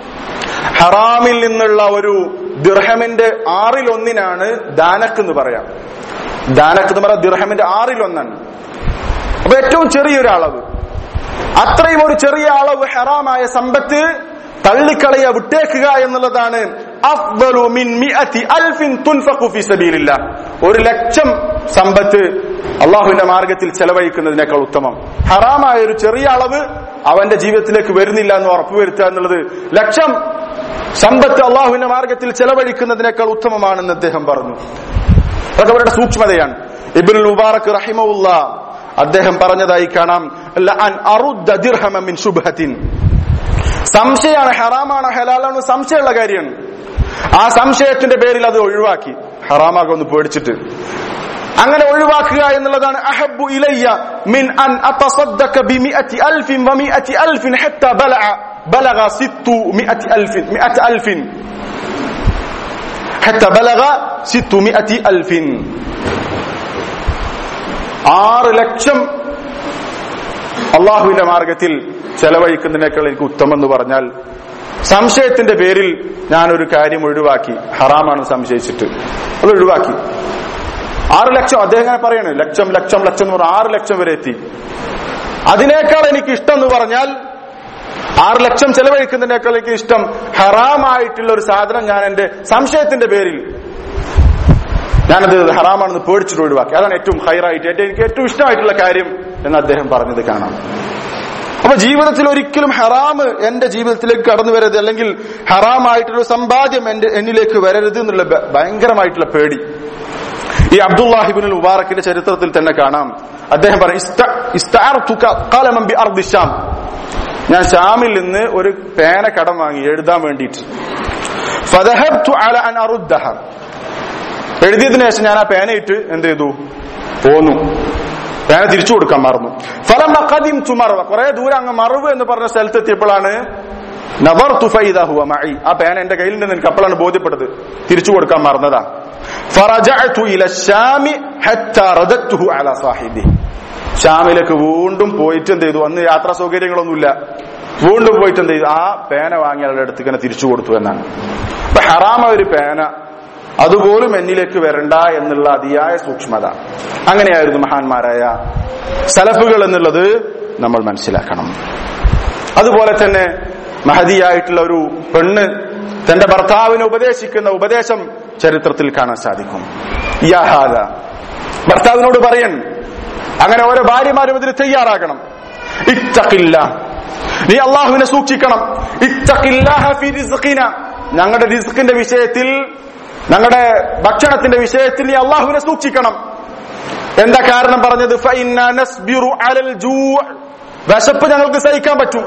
ഹറാമിൽ നിന്നുള്ള ഒരു ദിർഹമിന്റെ ആറിൽ ഒന്നിനാണ് ദാനക്ക് എന്ന് പറയാം ദാനക്ക് എന്ന് പറയാം ദിർഹമിന്റെ ആറിൽ ഒന്നാണ് അപ്പൊ ഏറ്റവും ചെറിയൊരു അളവ് അത്രയും ഒരു ചെറിയ അളവ് ഹറാമായ സമ്പത്ത് തള്ളിക്കളയ വിട്ടേക്കുക എന്നുള്ളതാണ് അഫ്ദലു മിൻ മിഅത്തി അൽഫിൻ തുൻഫഖു ഫീ സബീലില്ലാ ഒരു ലക്ഷം സമ്പത്ത് അള്ളാഹുവിന്റെ മാർഗത്തിൽ ചെലവഴിക്കുന്നതിനേക്കാൾ ഉത്തമം ഹറാമായ ഒരു ചെറിയ അളവ് അവന്റെ ജീവിതത്തിലേക്ക് വരുന്നില്ല എന്ന് ഉറപ്പുവരുത്തുക എന്നുള്ളത് ലക്ഷം സമ്പത്ത് അള്ളാഹുവിന്റെ മാർഗത്തിൽ ചെലവഴിക്കുന്നതിനേക്കാൾ ഉത്തമമാണെന്ന് അദ്ദേഹം പറഞ്ഞു അതൊക്കെ അവരുടെ സൂക്ഷ്മതയാണ് ഇബ്നുൽ മുബാറക് റഹിമഉല്ല അദ്ദേഹം പറഞ്ഞതായി കാണാം ലഅൻ അറുദ്ദ ദിർഹമ മിൻ ശുബ്ഹത്തിൻ സംശയമാണ് ഹറാമാണ് ഹലാലാണ് സംശയമുള്ള കാര്യമാണ് ആ സംശയത്തിന്റെ പേരിൽ അത് ഒഴിവാക്കി ഹറാമാകൊന്ന് പേടിച്ചിട്ട് അങ്ങനെ ഒഴിവാക്കുക എന്നുള്ളതാണ് അഹബ്ബു ഇലയ്യ മിൻ അൻ അതസദ്ദക ബിമിഅത്തി അൽഫിൻ വമിഅത്തി അൽഫിൻ ഹത്ത ബലഅ ബലഗ സിത്തു മിഅത്തി അൽഫിൻ മിഅത്തി അൽഫിൻ ഹത്ത ബലഗ സിത്തു മിഅത്തി അൽഫിൻ ആറ് ലക്ഷം അള്ളാഹുവിന്റെ മാർഗത്തിൽ ചെലവഴിക്കുന്നതിനേക്കാൾ എനിക്ക് ഉത്തമം എന്ന് പറഞ്ഞാൽ സംശയത്തിന്റെ പേരിൽ ഞാനൊരു കാര്യം ഒഴിവാക്കി ഹറാമാണെന്ന് സംശയിച്ചിട്ട് അത് ഒഴിവാക്കി ആറ് ലക്ഷം അദ്ദേഹം ഇങ്ങനെ പറയാണ് ലക്ഷം ലക്ഷം ലക്ഷം എന്ന് പറഞ്ഞാൽ ആറ് ലക്ഷം വരെ എത്തി അതിനേക്കാൾ എനിക്ക് ഇഷ്ടം എന്ന് പറഞ്ഞാൽ ആറ് ലക്ഷം ചെലവഴിക്കുന്നതിനേക്കാൾ എനിക്ക് ഇഷ്ടം ഹറാമായിട്ടുള്ള ഒരു സാധനം ഞാൻ എന്റെ സംശയത്തിന്റെ പേരിൽ ഞാനത് ഹറാമാണെന്ന് പേടിച്ചിട്ട് ഒഴിവാക്കി അതാണ് ഏറ്റവും ഹൈറായിട്ട് ഏറ്റവും എനിക്ക് ഏറ്റവും ഇഷ്ടമായിട്ടുള്ള കാര്യം എന്ന് അദ്ദേഹം പറഞ്ഞത് കാണാം അപ്പൊ ജീവിതത്തിൽ ഒരിക്കലും ഹറാമ് എന്റെ ജീവിതത്തിലേക്ക് കടന്നു വരരുത് അല്ലെങ്കിൽ ഹറാമായിട്ടുള്ള സമ്പാദ്യം എന്റെ എന്നിലേക്ക് വരരുത് എന്നുള്ള ഭ- ഭയങ്കരമായിട്ടുള്ള പേടി ഈ അബ്ദുല്ലാഹിബിൻ മുബാറക്കിന്റെ ചരിത്രത്തിൽ തന്നെ കാണാം അദ്ദേഹം പറയും "ഇസ്ത- ഇസ്തഅർതുക ഖലമൻ ബി അർദി ശാം." ഞാൻ ഷാമിൽ നിന്ന് ഒരു പേന കടം വാങ്ങി എഴുതാൻ വേണ്ടിയിട്ട് ഫദഹബ്തു അല അൻ അറുദ്ദഹ എഴുതിയതിനു ശേഷം ഞാൻ ആ പേനയിട്ട് എന്ത് ചെയ്തു പോന്നു പേന തിരിച്ചു കൊടുക്കാൻ മറന്നു ഫലം കദിം തുമറവ കുറെ ദൂരം അങ്ങ് മറവ് എന്ന് പറഞ്ഞ സ്ഥലത്ത് എത്തിയപ്പോഴാണ് നവർ തുഫൈദഹുവ മഴ ആ പേന എന്റെ കയ്യിൽ നിന്ന് എനിക്ക് അപ്പോഴാണ് ബോധ്യപ്പെട്ടത് തിരിച്ചു കൊടുക്കാൻ മറന്നതാ فرجعت إلى الشام حتى رددته على صاحبه ഷാമിലേക്ക് വീണ്ടും പോയിട്ട് എന്ത് ചെയ്തു അന്ന് യാത്രാ സൗകര്യങ്ങളൊന്നുമില്ല വീണ്ടും പോയിട്ട് എന്ത് ചെയ്തു ആ പേന വാങ്ങിയ ആളുടെ അടുത്ത് ഇങ്ങനെ തിരിച്ചു കൊടുത്തു എന്നാണ് അപ്പൊ ഹറാമ ഒരു പേന അതുപോലും എന്നിലേക്ക് വരണ്ട എന്നുള്ള അതിയായ സൂക്ഷ്മത അങ്ങനെയായിരുന്നു മഹാന്മാരായ സലഫുകൾ എന്നുള്ളത് നമ്മൾ മനസ്സിലാക്കണം അതുപോലെ തന്നെ മഹതിയായിട്ടുള്ള ഒരു പെണ്ണ് തന്റെ ഭർത്താവിനെ ഉപദേശിക്കുന്ന ഉപദേശം ചരിത്രത്തിൽ കാണാൻ സാധിക്കും യാഹാദ ഭർത്താവിനോട് പറയൻ അങ്ങനെ ഓരോ ഭാര്യമാരും ഇതിന് തയ്യാറാകണം ഇത്തക്കില്ല നീ അള്ളാഹുവിനെ സൂക്ഷിക്കണം ഇത്തഖില്ലാഹ ഫി റിസ്ഖിന ഞങ്ങളുടെ റിസ്കിന്റെ വിഷയത്തിൽ ഞങ്ങളുടെ ഭക്ഷണത്തിന്റെ വിഷയത്തിൽ നീ അള്ളാഹുവിനെ സൂക്ഷിക്കണം എന്താ കാരണം പറഞ്ഞത് ഫഇന്നാ നസ്ബിറു അലൽ ജൂ' വിശപ്പ് ഞങ്ങൾക്ക് സഹിക്കാൻ പറ്റും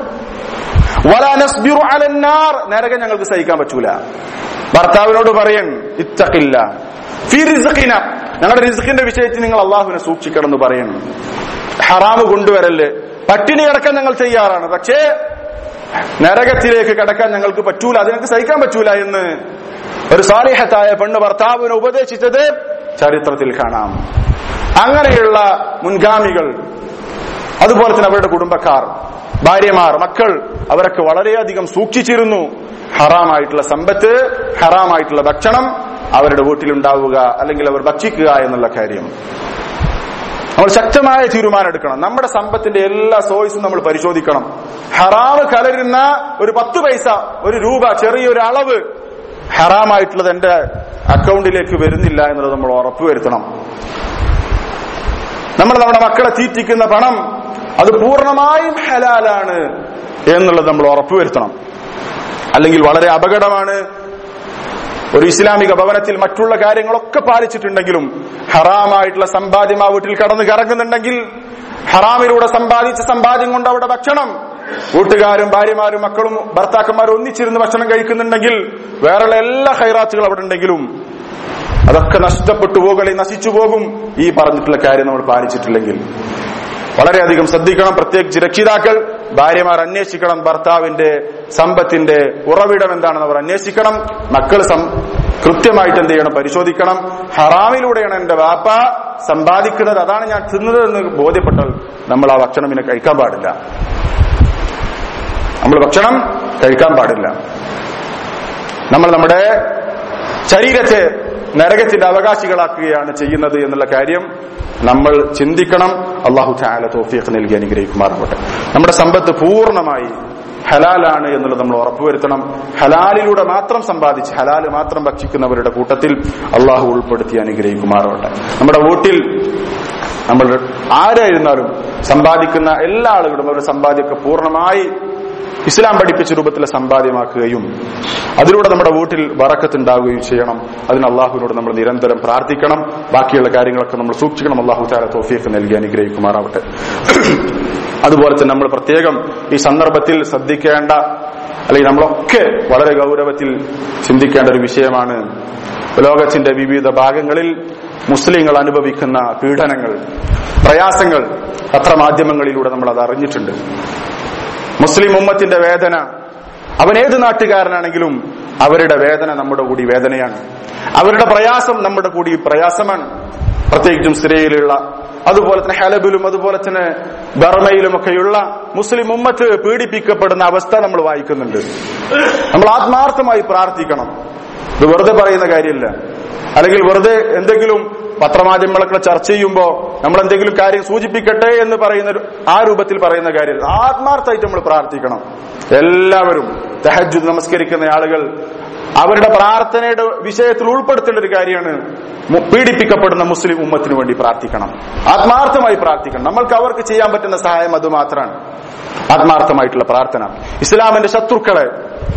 വലാ നസ്ബിറു അലൻ നാർ നരകം ഞങ്ങൾക്ക് സഹിക്കാൻ പറ്റൂല ഭർത്താവിനോട് പറയൻ ഇത്തഖില്ല ഫി റിസ്ഖിന ഞങ്ങളുടെ റിസ്ഖിന്റെ വിഷയത്തിൽ നിങ്ങൾ അള്ളാഹുവിനെ സൂക്ഷിക്കണം എന്ന് പറയണം ഹറാമ് കൊണ്ടുവരല്ലേ പട്ടിണി കിടക്കാൻ ഞങ്ങൾ തയ്യാറാണ് പക്ഷേ നരകത്തിലേക്ക് കടക്കാൻ ഞങ്ങൾക്ക് പറ്റൂല അത് ഞങ്ങൾക്ക് സഹിക്കാൻ പറ്റൂല എന്ന് ഒരു സാലിഹത്തായ പെണ്ണ് ഭർത്താവിനെ ഉപദേശിച്ചത് ചരിത്രത്തിൽ കാണാം അങ്ങനെയുള്ള മുൻഗാമികൾ അതുപോലെ തന്നെ അവരുടെ കുടുംബക്കാർ ഭാര്യമാർ മക്കൾ അവരൊക്കെ വളരെയധികം സൂക്ഷിച്ചിരുന്നു ഹറാമായിട്ടുള്ള സമ്പത്ത് ഹറാമായിട്ടുള്ള ഭക്ഷണം അവരുടെ വീട്ടിലുണ്ടാവുക അല്ലെങ്കിൽ അവർ ഭക്ഷിക്കുക എന്നുള്ള കാര്യം നമ്മൾ ശക്തമായ തീരുമാനം എടുക്കണം നമ്മുടെ സമ്പത്തിന്റെ എല്ലാ സോഴ്സും നമ്മൾ പരിശോധിക്കണം ഹറാമ് കലരുന്ന ഒരു പത്ത് പൈസ ഒരു രൂപ ചെറിയൊരു അളവ് ഹറാമായിട്ടുള്ളത് എന്റെ അക്കൗണ്ടിലേക്ക് വരുന്നില്ല എന്നുള്ളത് നമ്മൾ ഉറപ്പുവരുത്തണം നമ്മൾ നമ്മുടെ മക്കളെ തീറ്റിക്കുന്ന പണം അത് പൂർണ്ണമായും ഹലാലാണ് എന്നുള്ളത് നമ്മൾ ഉറപ്പുവരുത്തണം അല്ലെങ്കിൽ വളരെ അപകടമാണ് ഒരു ഇസ്ലാമിക ഭവനത്തിൽ മറ്റുള്ള കാര്യങ്ങളൊക്കെ പാലിച്ചിട്ടുണ്ടെങ്കിലും ഹറാമായിട്ടുള്ള സമ്പാദ്യം ആ വീട്ടിൽ കടന്നു കറങ്ങുന്നുണ്ടെങ്കിൽ ഹറാമിലൂടെ സമ്പാദിച്ച സമ്പാദ്യം കൊണ്ട് അവിടെ ഭക്ഷണം വീട്ടുകാരും ഭാര്യമാരും മക്കളും ഭർത്താക്കന്മാരും ഒന്നിച്ചിരുന്ന് ഭക്ഷണം കഴിക്കുന്നുണ്ടെങ്കിൽ വേറെയുള്ള എല്ലാ ഹൈറാത്തുകളും അവിടെ ഉണ്ടെങ്കിലും അതൊക്കെ നഷ്ടപ്പെട്ടു പോകും നശിച്ചു പോകും ഈ പറഞ്ഞിട്ടുള്ള കാര്യം നമ്മൾ പാലിച്ചിട്ടില്ലെങ്കിൽ വളരെയധികം ശ്രദ്ധിക്കണം പ്രത്യേകിച്ച് രക്ഷിതാക്കൾ ഭാര്യമാർ അന്വേഷിക്കണം ഭർത്താവിന്റെ സമ്പത്തിന്റെ ഉറവിടം എന്താണെന്ന് അവർ അന്വേഷിക്കണം മക്കൾ സം- കൃത്യമായിട്ട് എന്ത് ചെയ്യണം പരിശോധിക്കണം ഹറാമിലൂടെയാണ് എന്റെ വാപ്പ സമ്പാദിക്കുന്നത് അതാണ് ഞാൻ തിന്നത് എന്ന് ബോധ്യപ്പെട്ടാൽ നമ്മൾ ആ ഭക്ഷണം പിന്നെ കഴിക്കാൻ പാടില്ല നമ്മൾ ഭക്ഷണം കഴിക്കാൻ പാടില്ല നമ്മൾ നമ്മുടെ ശരീരത്തെ നരകത്തിന്റെ അവകാശികളാക്കുകയാണ് ചെയ്യുന്നത് എന്നുള്ള കാര്യം നമ്മൾ ചിന്തിക്കണം അള്ളാഹു ചായാല തോഫിയൊക്കെ നൽകി അനുഗ്രഹിക്കുമാറാവട്ടെ നമ്മുടെ സമ്പത്ത് പൂർണ്ണമായി ഹലാലാണ് എന്നുള്ളത് നമ്മൾ ഉറപ്പുവരുത്തണം ഹലാലിലൂടെ മാത്രം സമ്പാദിച്ച് ഹലാല് മാത്രം ഭക്ഷിക്കുന്നവരുടെ കൂട്ടത്തിൽ അള്ളാഹു ഉൾപ്പെടുത്തി അനുഗ്രഹിക്കുമാറാവട്ടെ നമ്മുടെ വീട്ടിൽ നമ്മൾ ആരായിരുന്നാലും സമ്പാദിക്കുന്ന എല്ലാ ആളുകളും അവരുടെ സമ്പാദ്യമൊക്കെ പൂർണ്ണമായി ഇസ്ലാം പഠിപ്പിച്ച രൂപത്തിൽ സമ്പാദ്യമാക്കുകയും അതിലൂടെ നമ്മുടെ വീട്ടിൽ വറക്കത്തുണ്ടാവുകയും ചെയ്യണം അതിന് അള്ളാഹുവിനോട് നമ്മൾ നിരന്തരം പ്രാർത്ഥിക്കണം ബാക്കിയുള്ള കാര്യങ്ങളൊക്കെ നമ്മൾ സൂക്ഷിക്കണം അള്ളാഹു താല തോഫിയൊക്കെ നൽകി അനുഗ്രഹിക്കുമാറാവട്ടെ അതുപോലെ തന്നെ നമ്മൾ പ്രത്യേകം ഈ സന്ദർഭത്തിൽ ശ്രദ്ധിക്കേണ്ട അല്ലെങ്കിൽ നമ്മളൊക്കെ വളരെ ഗൗരവത്തിൽ ചിന്തിക്കേണ്ട ഒരു വിഷയമാണ് ലോകത്തിന്റെ വിവിധ ഭാഗങ്ങളിൽ മുസ്ലിങ്ങൾ അനുഭവിക്കുന്ന പീഡനങ്ങൾ പ്രയാസങ്ങൾ പത്രമാധ്യമങ്ങളിലൂടെ നമ്മൾ അത് അറിഞ്ഞിട്ടുണ്ട് മുസ്ലിം ഉമ്മത്തിന്റെ വേദന അവൻ ഏത് നാട്ടുകാരനാണെങ്കിലും അവരുടെ വേദന നമ്മുടെ കൂടി വേദനയാണ് അവരുടെ പ്രയാസം നമ്മുടെ കൂടി പ്രയാസമാണ് പ്രത്യേകിച്ചും സിറിയയിലുള്ള അതുപോലെ തന്നെ ഹലബിലും അതുപോലെ തന്നെ ബർമയിലുമൊക്കെയുള്ള മുസ്ലിം ഉമ്മത്ത് പീഡിപ്പിക്കപ്പെടുന്ന അവസ്ഥ നമ്മൾ വായിക്കുന്നുണ്ട് നമ്മൾ ആത്മാർത്ഥമായി പ്രാർത്ഥിക്കണം ഇത് വെറുതെ പറയുന്ന കാര്യമല്ല അല്ലെങ്കിൽ വെറുതെ എന്തെങ്കിലും പത്രമാധ്യമങ്ങളൊക്കെ ചർച്ച ചെയ്യുമ്പോൾ നമ്മൾ എന്തെങ്കിലും കാര്യം സൂചിപ്പിക്കട്ടെ എന്ന് പറയുന്ന ഒരു- ആ രൂപത്തിൽ പറയുന്ന കാര്യം ആത്മാർത്ഥമായിട്ട് നമ്മൾ പ്രാർത്ഥിക്കണം എല്ലാവരും തഹജുദ് നമസ്കരിക്കുന്ന ആളുകൾ അവരുടെ പ്രാർത്ഥനയുടെ വിഷയത്തിൽ ഉൾപ്പെടുത്തേണ്ട ഒരു കാര്യമാണ് മു- പീഡിപ്പിക്കപ്പെടുന്ന മുസ്ലിം ഉമ്മത്തിന് വേണ്ടി പ്രാർത്ഥിക്കണം ആത്മാർത്ഥമായി പ്രാർത്ഥിക്കണം നമ്മൾക്ക് അവർക്ക് ചെയ്യാൻ പറ്റുന്ന സഹായം അത് മാത്രമാണ് ആത്മാർത്ഥമായിട്ടുള്ള പ്രാർത്ഥന ഇസ്ലാമിന്റെ ശത്രുക്കളെ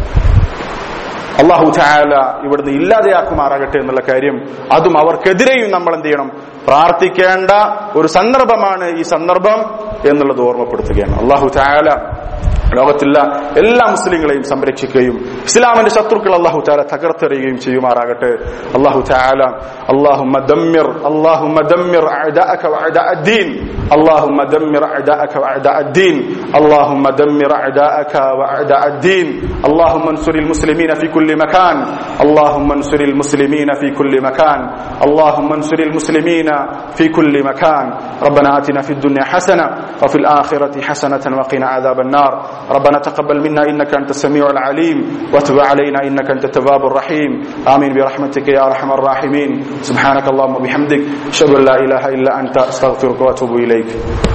അള്ളാഹു ചായാല ഇവിടുന്ന് ഇല്ലാതെയാക്കുമാറാകട്ടെ എന്നുള്ള കാര്യം അതും അവർക്കെതിരെയും നമ്മൾ എന്ത് ചെയ്യണം പ്രാർത്ഥിക്കേണ്ട ഒരു സന്ദർഭമാണ് ഈ സന്ദർഭം എന്നുള്ളത് ഓർമ്മപ്പെടുത്തുകയാണ് അള്ളാഹു ചായാല ലോകത്തില്ല എല്ലാ മുസ്ലിങ്ങളെയും സംരക്ഷിക്കുകയും ഇസ്ലാമിന്റെ ശത്രുക്കൾ അള്ളാഹു ചാല തകർത്തെറിയുകയും ചെയ്യുമാറാകട്ടെ അള്ളാഹു ചാല اللهم دمر اللهم دمر اعداءك واعداء الدين اللهم دمر اعداءك واعداء الدين اللهم دمر اعداءك واعداء الدين اللهم انصر المسلمين في كل مكان اللهم انصر المسلمين في كل مكان اللهم انصر المسلمين في كل مكان ربنا آتنا في الدنيا حسنة وفي الآخرة حسنة وقنا عذاب النار ربنا تقبل منا إنك أنت السميع العليم وتب علينا إنك أنت التواب الرحيم آمين برحمتك يا أرحم الراحمين سبحانك اللهم وبحمدك أشهد أن لا إله إلا أنت أستغفرك وأتوب إليك